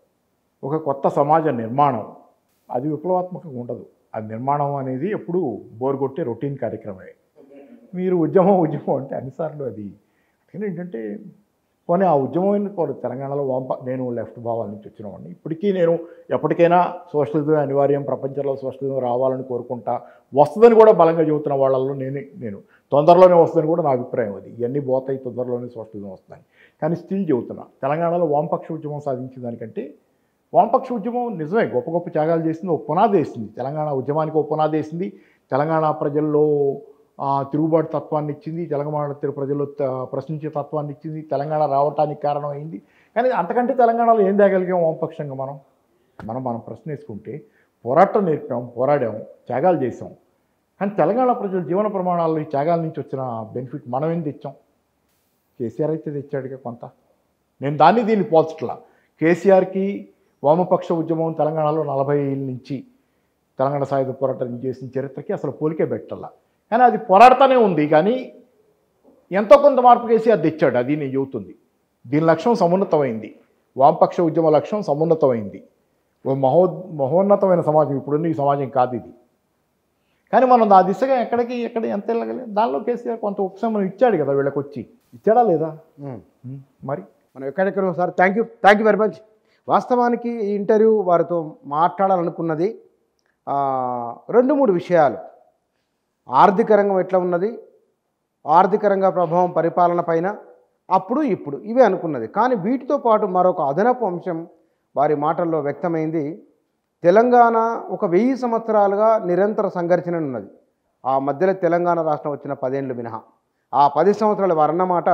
ఒక కొత్త సమాజ నిర్మాణం అది విప్లవాత్మకంగా ఉండదు ఆ నిర్మాణం అనేది ఎప్పుడు బోర్ కొట్టే రొటీన్ కార్యక్రమమే మీరు ఉద్యమం ఉద్యమం అంటే అన్నిసార్లు అది కానీ ఏంటంటే పోనీ ఆ ఉద్యమం పోనీ తెలంగాణలో వాంప నేను లెఫ్ట్ భావాల నుంచి వచ్చిన వాడిని ఇప్పటికీ నేను ఎప్పటికైనా సోషలిజం అనివార్యం ప్రపంచంలో సోషలిజం రావాలని కోరుకుంటా వస్తుందని కూడా బలంగా చెబుతున్న వాళ్ళల్లో నేనే నేను తొందరలోనే వస్తుందని కూడా నా అభిప్రాయం అది ఇవన్నీ పోతాయి తొందరలోనే సోషలిజం వస్తుందని కానీ స్టిల్ చెబుతున్నా తెలంగాణలో వామపక్ష ఉద్యమం సాధించిన దానికంటే వామపక్ష ఉద్యమం నిజమే గొప్ప గొప్ప త్యాగాలు చేసింది ఒక పునాది వేసింది తెలంగాణ ఉద్యమానికి ఒక పునాది వేసింది తెలంగాణ ప్రజల్లో ఆ, తిరుగుబాటు తత్వాన్ని ఇచ్చింది తెలంగాణ తెలు- ప్రజల్లో త- ప్రశ్నించే తత్వాన్ని ఇచ్చింది తెలంగాణ రావటానికి కారణమైంది కానీ అంతకంటే తెలంగాణలో ఏం తేగలిగాం వామపక్షంగా మనం మనం మనం ప్రశ్న వేసుకుంటే పోరాటం నేర్పాం పోరాడాం త్యాగాలు చేసాం కానీ తెలంగాణ ప్రజల జీవన ప్రమాణాల్లో ఈ త్యాగాల నుంచి వచ్చిన బెనిఫిట్ మనం ఏం తెచ్చాం కేసీఆర్ అయితే తెచ్చాడుగా కొంత నేను దాన్ని దీన్ని పోల్చట్లా కేసీఆర్కి వామపక్ష ఉద్యమం తెలంగాణలో నలభై ఏళ్ళ నుంచి తెలంగాణ సాయుధ పోరాటం చేసిన చరిత్రకి అసలు పోలికే పెట్టాల కానీ అది పోరాడుతూనే ఉంది కానీ ఎంతో కొంత మార్పు కేసీఆర్ తెచ్చాడు అది నేను చెబుతుంది దీని లక్ష్యం సమున్నతమైంది వామపక్ష ఉద్యమ లక్ష్యం సమున్నతమైంది ఓ మహో మహోన్నతమైన సమాజం ఇప్పుడున్న ఈ సమాజం కాదు ఇది కానీ మనం ఆ దిశగా ఎక్కడికి ఎక్కడ ఎంత వెళ్ళగలి దానిలో కేసీఆర్ కొంత ఉపశమనం ఇచ్చాడు కదా వీళ్ళకి వచ్చి ఇచ్చాడా లేదా ఉమ్. ఉం, మరి మనం ఎక్కడెక్కడ sir thank you thank you very much వాస్తవానికి ఈ ఇంటర్వ్యూ వారితో మాట్లాడాలనుకున్నది ఆ, రెండు మూడు విషయాలు ఆర్థిక రంగం ఎట్లా ఉన్నది ఆర్థిక రంగ ప్రభావం పరిపాలన పైన అప్పుడు ఇప్పుడు ఇవే అనుకున్నది కానీ వీటితో పాటు మరొక అదనపు అంశం వారి మాటల్లో వ్యక్తమైంది తెలంగాణ ఒక వెయ్యి సంవత్సరాలుగా నిరంతర సంఘర్షణ ఉన్నది ఆ మధ్యలో తెలంగాణ రాష్ట్రం వచ్చిన పదేళ్ళు మినహా ఆ పది సంవత్సరాల వారన్నమాట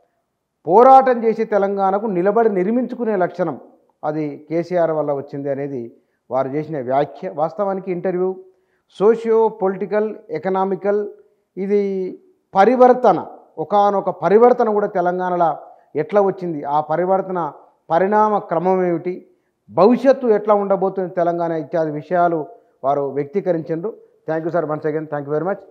పోరాటం చేసి తెలంగాణకు నిలబడి నిర్మించుకునే లక్షణం అది కేసీఆర్ వల్ల వచ్చింది అనేది వారు చేసిన వ్యాఖ్య వాస్తవానికి ఇంటర్వ్యూ సోషియో పొలిటికల్ ఎకనామికల్ ఇది పరివర్తన ఒకానొక పరివర్తన కూడా తెలంగాణలో ఎట్లా వచ్చింది ఆ పరివర్తన పరిణామ క్రమం ఏమిటి భవిష్యత్తు ఎట్లా ఉండబోతుంది తెలంగాణ ఇత్యాది విషయాలు వారు వ్యక్తీకరించారు thank you sir once again thank you very much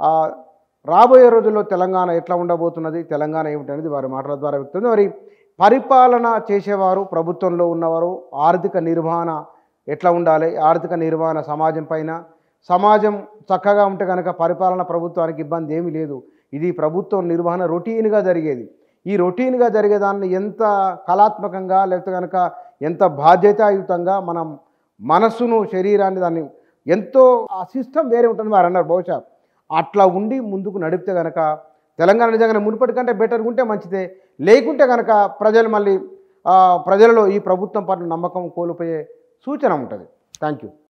రాబోయే రోజుల్లో తెలంగాణ ఎట్లా ఉండబోతున్నది తెలంగాణ ఏమిటనేది వారి మాటల ద్వారా వ్యక్తం మరి పరిపాలన చేసేవారు ప్రభుత్వంలో ఉన్నవారు ఆర్థిక నిర్వహణ ఎట్లా ఉండాలి ఆర్థిక నిర్వహణ సమాజం పైన సమాజం చక్కగా ఉంటే కనుక పరిపాలన ప్రభుత్వానికి ఇబ్బంది ఏమీ లేదు ఇది ప్రభుత్వం నిర్వహణ రొటీన్గా జరిగేది ఈ రొటీన్గా జరిగేదాన్ని ఎంత కళాత్మకంగా లేకపోతే కనుక ఎంత బాధ్యతాయుతంగా మనం మనస్సును శరీరాన్ని దాన్ని ఎంతో ఆ సిస్టమ్ వేరే ఉంటుంది వారు అన్నారు బహుశా అట్లా ఉండి ముందుకు నడిపితే కనుక తెలంగాణ నిజంగానే మునుపటి కంటే బెటర్గా ఉంటే మంచిదే లేకుంటే కనుక ప్రజలు మళ్ళీ ఆ, ప్రజలలో ఈ ప్రభుత్వం పట్ల నమ్మకం కోల్పోయే సూచన ఉంటుంది థ్యాంక్ యూ